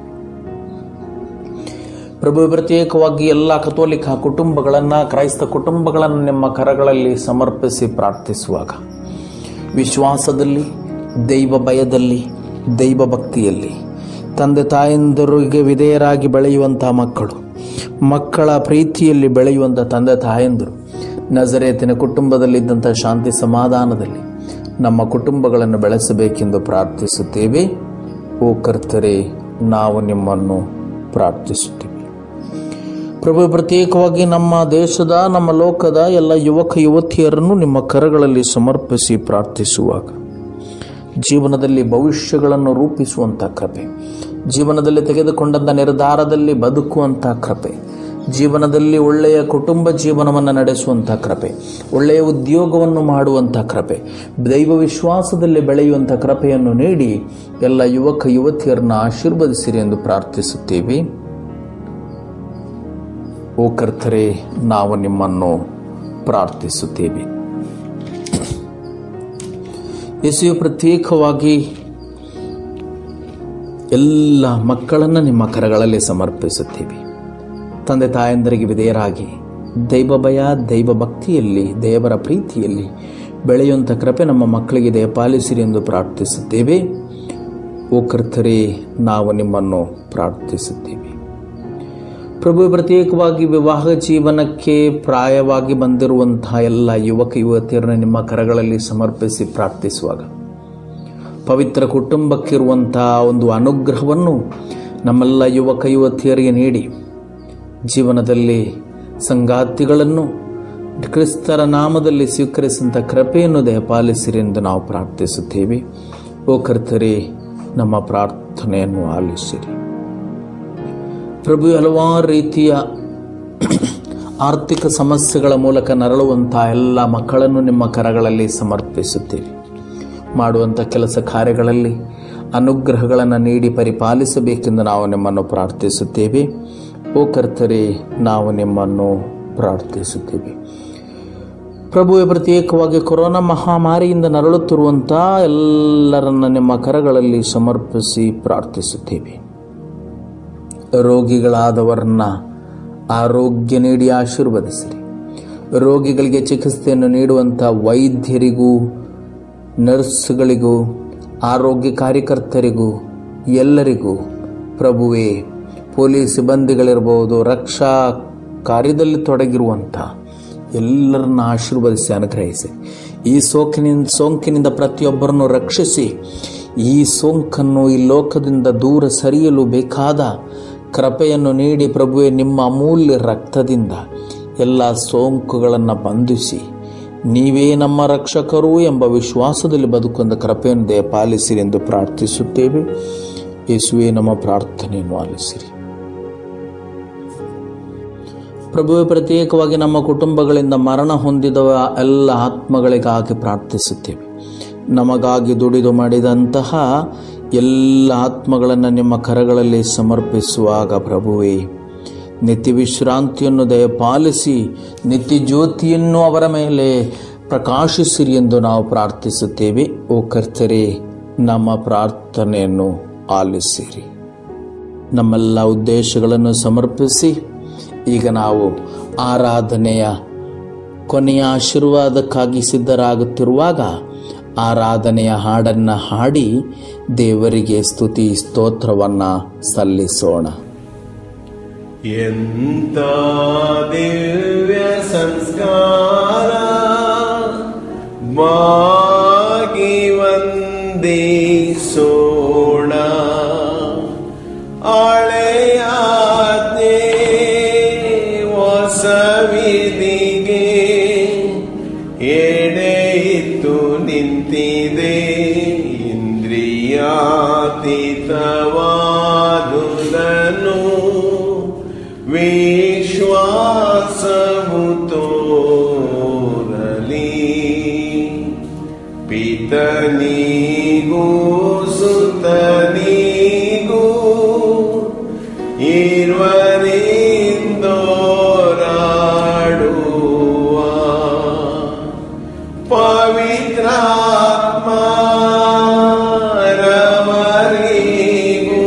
ಪ್ರಭು ಪ್ರತ್ಯೇಕವಾಗಿ ಎಲ್ಲ ಕಥೋಲಿಕ ಕುಟುಂಬಗಳನ್ನು ಕ್ರೈಸ್ತ ಕುಟುಂಬಗಳನ್ನು ನಿಮ್ಮ ಕರಗಳಲ್ಲಿ ಸಮರ್ಪಿಸಿ ಪ್ರಾರ್ಥಿಸುವಾಗ ವಿಶ್ವಾಸದಲ್ಲಿ ದೈವ ಭಯದಲ್ಲಿ ದೈವ ಭಕ್ತಿಯಲ್ಲಿ ತಂದೆ ತಾಯಂದರಿಗೆ ವಿಧೇಯರಾಗಿ ಬೆಳೆಯುವಂಥ ಮಕ್ಕಳು ಮಕ್ಕಳ ಪ್ರೀತಿಯಲ್ಲಿ ಬೆಳೆಯುವಂಥ ತಂದೆ ತಾಯಂದರು ನಜರೇತಿನ ಕುಟುಂಬದಲ್ಲಿದ್ದಂಥ ಶಾಂತಿ ಸಮಾಧಾನದಲ್ಲಿ ನಮ್ಮ ಕುಟುಂಬಗಳನ್ನು ಬೆಳೆಸಬೇಕೆಂದು ಪ್ರಾರ್ಥಿಸುತ್ತೇವೆ ಓ ಕರ್ತರೆ ನಾವು ನಿಮ್ಮನ್ನು ಪ್ರಾರ್ಥಿಸುತ್ತೇವೆ ಪ್ರಭು ಪ್ರತ್ಯೇಕವಾಗಿ ನಮ್ಮ ದೇಶದ ನಮ್ಮ ಲೋಕದ ಎಲ್ಲ ಯುವಕ ಯುವತಿಯರನ್ನು ನಿಮ್ಮ ಕರಗಳಲ್ಲಿ ಸಮರ್ಪಿಸಿ ಪ್ರಾರ್ಥಿಸುವಾಗ ಜೀವನದಲ್ಲಿ ಭವಿಷ್ಯಗಳನ್ನು ರೂಪಿಸುವಂಥ ಕೃಪೆ ಜೀವನದಲ್ಲಿ ತೆಗೆದುಕೊಂಡಂಥ ನಿರ್ಧಾರದಲ್ಲಿ ಬದುಕುವಂಥ ಕೃಪೆ ಜೀವನದಲ್ಲಿ ಒಳ್ಳೆಯ ಕುಟುಂಬ ಜೀವನವನ್ನು ನಡೆಸುವಂಥ ಕೃಪೆ ಒಳ್ಳೆಯ ಉದ್ಯೋಗವನ್ನು ಮಾಡುವಂಥ ಕೃಪೆ ದೈವ ವಿಶ್ವಾಸದಲ್ಲಿ ಬೆಳೆಯುವಂಥ ಕೃಪೆಯನ್ನು ನೀಡಿ ಎಲ್ಲ ಯುವಕ ಯುವತಿಯರನ್ನು ಆಶೀರ್ವದಿಸಿರಿ ಎಂದು ಪ್ರಾರ್ಥಿಸುತ್ತೇವೆ ಓ ಕರ್ತರೆ ನಾವು ನಿಮ್ಮನ್ನು ಪ್ರಾರ್ಥಿಸುತ್ತೇವೆ ಯೇಸುವೆ ಪ್ರತ್ಯೇಕವಾಗಿ ಎಲ್ಲ ಮಕ್ಕಳನ್ನು ನಿಮ್ಮ ಕರಗಳಲ್ಲಿ ಸಮರ್ಪಿಸುತ್ತೀವಿ ತಂದೆ ತಾಯಂದರಿಗೆ ವಿಧೇಯರಾಗಿ ದೈವ ಭಯ ದೈವ ಭಕ್ತಿಯಲ್ಲಿ ದೇವರ ಪ್ರೀತಿಯಲ್ಲಿ ಬೆಳೆಯುವಂಥ ಕೃಪೆ ನಮ್ಮ ಮಕ್ಕಳಿಗೆ ದಯಪಾಲಿಸಿರಿ ಎಂದು ಪ್ರಾರ್ಥಿಸುತ್ತೇವೆ ಓ ಕರ್ತರೇ ನಾವು ನಿಮ್ಮನ್ನು ಪ್ರಾರ್ಥಿಸುತ್ತೇವೆ ಪ್ರಭು ಪ್ರತ್ಯೇಕವಾಗಿ ವಿವಾಹ ಜೀವನಕ್ಕೆ ಪ್ರಾಯವಾಗಿ ಬಂದಿರುವಂತಹ ಎಲ್ಲ ಯುವಕ ಯುವತಿಯರನ್ನು ನಿಮ್ಮ ಕರಗಳಲ್ಲಿ ಸಮರ್ಪಿಸಿ ಪ್ರಾರ್ಥಿಸುವಾಗ ಪವಿತ್ರ ಕುಟುಂಬಕ್ಕಿರುವಂತಹ ಒಂದು ಅನುಗ್ರಹವನ್ನು ನಮ್ಮೆಲ್ಲ ಯುವಕ ಯುವತಿಯರಿಗೆ ನೀಡಿ ಜೀವನದಲ್ಲಿ ಸಂಗಾತಿಗಳನ್ನು ಕ್ರಿಸ್ತರ ನಾಮದಲ್ಲಿ ಸ್ವೀಕರಿಸಿದಂಥ ಕೃಪೆಯನ್ನು ದಯಪಾಲಿಸಿರಿ ಎಂದು ನಾವು ಪ್ರಾರ್ಥಿಸುತ್ತೇವೆ ಓ ಕರ್ತರೇ ನಮ್ಮ ಪ್ರಾರ್ಥನೆಯನ್ನು ಆಲಿಸಿರಿ ಪ್ರಭು ಹಲವಾರು ರೀತಿಯ ಆರ್ಥಿಕ ಸಮಸ್ಯೆಗಳ ಮೂಲಕ ನರಳುವಂತಹ ಎಲ್ಲ ಮಕ್ಕಳನ್ನು ನಿಮ್ಮ ಕರಗಳಲ್ಲಿ ಸಮರ್ಪಿಸುತ್ತೇವೆ ಮಾಡುವಂಥ ಕೆಲಸ ಕಾರ್ಯಗಳಲ್ಲಿ ಅನುಗ್ರಹಗಳನ್ನು ನೀಡಿ ಪರಿಪಾಲಿಸಬೇಕೆಂದು ನಾವು ನಿಮ್ಮನ್ನು ಪ್ರಾರ್ಥಿಸುತ್ತೇವೆ ಓ ಕರ್ತರೇ ನಾವು ನಿಮ್ಮನ್ನು ಪ್ರಾರ್ಥಿಸುತ್ತೇವೆ ಪ್ರಭುವೆ ಪ್ರತ್ಯೇಕವಾಗಿ ಕೊರೋನಾ ಮಹಾಮಾರಿಯಿಂದ ನರಳುತ್ತಿರುವಂಥ ಎಲ್ಲರನ್ನ ನಿಮ್ಮ ಕರಗಳಲ್ಲಿ ಸಮರ್ಪಿಸಿ ಪ್ರಾರ್ಥಿಸುತ್ತೇವೆ ರೋಗಿಗಳಾದವರನ್ನ ಆರೋಗ್ಯ ನೀಡಿ ಆಶೀರ್ವದಿಸಿರಿ ರೋಗಿಗಳಿಗೆ ಚಿಕಿತ್ಸೆಯನ್ನು ನೀಡುವಂಥ ವೈದ್ಯರಿಗೂ ನರ್ಸ್ಗಳಿಗೂ ಆರೋಗ್ಯ ಕಾರ್ಯಕರ್ತರಿಗೂ ಎಲ್ಲರಿಗೂ ಪ್ರಭುವೇ ಪೊಲೀಸ್ ಸಿಬ್ಬಂದಿಗಳಿರ್ಬೋದು ರಕ್ಷಾ ಕಾರ್ಯದಲ್ಲಿ ತೊಡಗಿರುವಂಥ ಎಲ್ಲರನ್ನ ಆಶೀರ್ವದಿಸಿ ಅನುಗ್ರಹಿಸಿ ಈ ಸೋಂಕಿನಿಂದ ಸೋಂಕಿನಿಂದ ಪ್ರತಿಯೊಬ್ಬರನ್ನು ರಕ್ಷಿಸಿ ಈ ಸೋಂಕನ್ನು ಈ ಲೋಕದಿಂದ ದೂರ ಸರಿಯಲು ಬೇಕಾದ ಕೃಪೆಯನ್ನು ನೀಡಿ ಪ್ರಭುವೆ ನಿಮ್ಮ ಅಮೂಲ್ಯ ರಕ್ತದಿಂದ ಎಲ್ಲ ಸೋಂಕುಗಳನ್ನು ಬಂಧಿಸಿ ನೀವೇ ನಮ್ಮ ರಕ್ಷಕರು ಎಂಬ ವಿಶ್ವಾಸದಲ್ಲಿ ಬದುಕೊಂಡ ಕೃಪೆಯನ್ನು ದಯಪಾಲಿಸಿರಿ ಎಂದು ಪ್ರಾರ್ಥಿಸುತ್ತೇವೆ ಯೇಸುವೆ ನಮ್ಮ ಪ್ರಾರ್ಥನೆಯನ್ನು ಆಲಿಸಿರಿ ಪ್ರಭುವೆ ಪ್ರತ್ಯೇಕವಾಗಿ ನಮ್ಮ ಕುಟುಂಬಗಳಿಂದ ಮರಣ ಹೊಂದಿದ ಎಲ್ಲ ಆತ್ಮಗಳಿಗಾಗಿ ಪ್ರಾರ್ಥಿಸುತ್ತೇವೆ ನಮಗಾಗಿ ದುಡಿದು ಮಾಡಿದಂತಹ ಎಲ್ಲ ಆತ್ಮಗಳನ್ನು ನಿಮ್ಮ ಕರಗಳಲ್ಲಿ ಸಮರ್ಪಿಸುವಾಗ ಪ್ರಭುವೇ ನಿತ್ಯ ವಿಶ್ರಾಂತಿಯನ್ನು ದಯಪಾಲಿಸಿ ನಿತ್ಯ ಜ್ಯೋತಿಯನ್ನು ಅವರ ಮೇಲೆ ಪ್ರಕಾಶಿಸಿರಿ ಎಂದು ನಾವು ಪ್ರಾರ್ಥಿಸುತ್ತೇವೆ ಓ ಕರ್ತರೆ ನಮ್ಮ ಪ್ರಾರ್ಥನೆಯನ್ನು ಆಲಿಸಿರಿ ನಮ್ಮೆಲ್ಲ ಉದ್ದೇಶಗಳನ್ನು ಸಮರ್ಪಿಸಿ ಈಗ ನಾವು ಆರಾಧನೆಯ ಕೊನೆಯ ಆಶೀರ್ವಾದಕ್ಕಾಗಿ ಸಿದ್ಧರಾಗುತ್ತಿರುವಾಗ ಆರಾಧನೆಯ ಹಾಡನ್ನು ಹಾಡಿ ದೇವರಿಗೆ ಸ್ತುತಿ ಸ್ತೋತ್ರವನ್ನು ಸಲ್ಲಿಸೋಣ ಎಂತ ದಿವ್ಯ ಸಂಸ್ಕಾರ ಮಾಗಿ ವಂದಿಸೋಣ ಹಳೆಯಾಜ್ಞೆ ಹೊಸವಿದಿಗೆ ಎಡೆ ಇತ್ತು ನಿಂತಿದೆ ಇಂದ್ರಿಯಾತೀತವಾದುದನು ವಿಶ್ವಾಸವು ತೋರಲಿ ಪಿತನಿಗೂ ಸುತನಿಗೂ ಇರುವರಿಂದೋರಾಡುವ ಪವಿತ್ರಾತ್ಮ ರವರಿಗೂ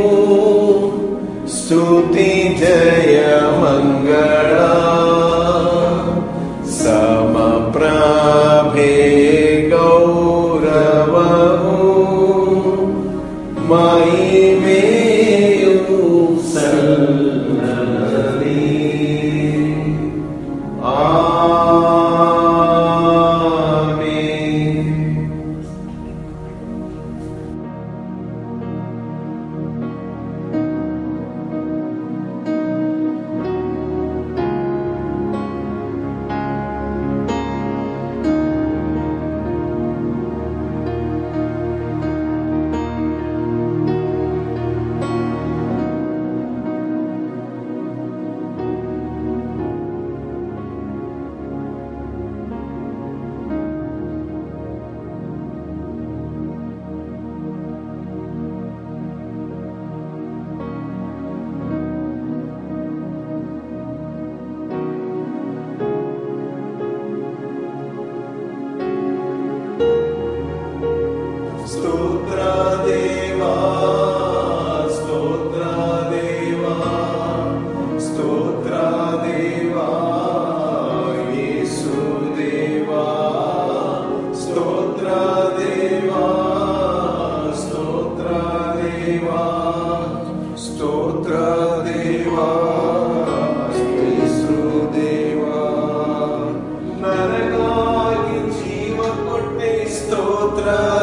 ಸ್ತುತಿ ಜಯ ಮಂಗಳ ಸಮಪ್ರಭೆ ಗೌರವವು ಮಹಿಮೆಯು ಸಲ್ಲಲಿ ಆಮೆನ್ ಸ್ತೋತ್ರ ದೇವಾ ಸ್ತೋತ್ರ ದೇವಾ ಸ್ತೋತ್ರ ದೇವಾ ಯೇಸು ದೇವಾ ಸ್ತೋತ್ರ ದೇವಾ ಸ್ತೋತ್ರ ದೇವಾ ಸ್ತೋತ್ರ ದೇವಾ ಯೇಸು ದೇವಾ ನನಗಾಗಿ ಜೀವ ಕೊಟ್ಟೆ ಸ್ತೋತ್ರ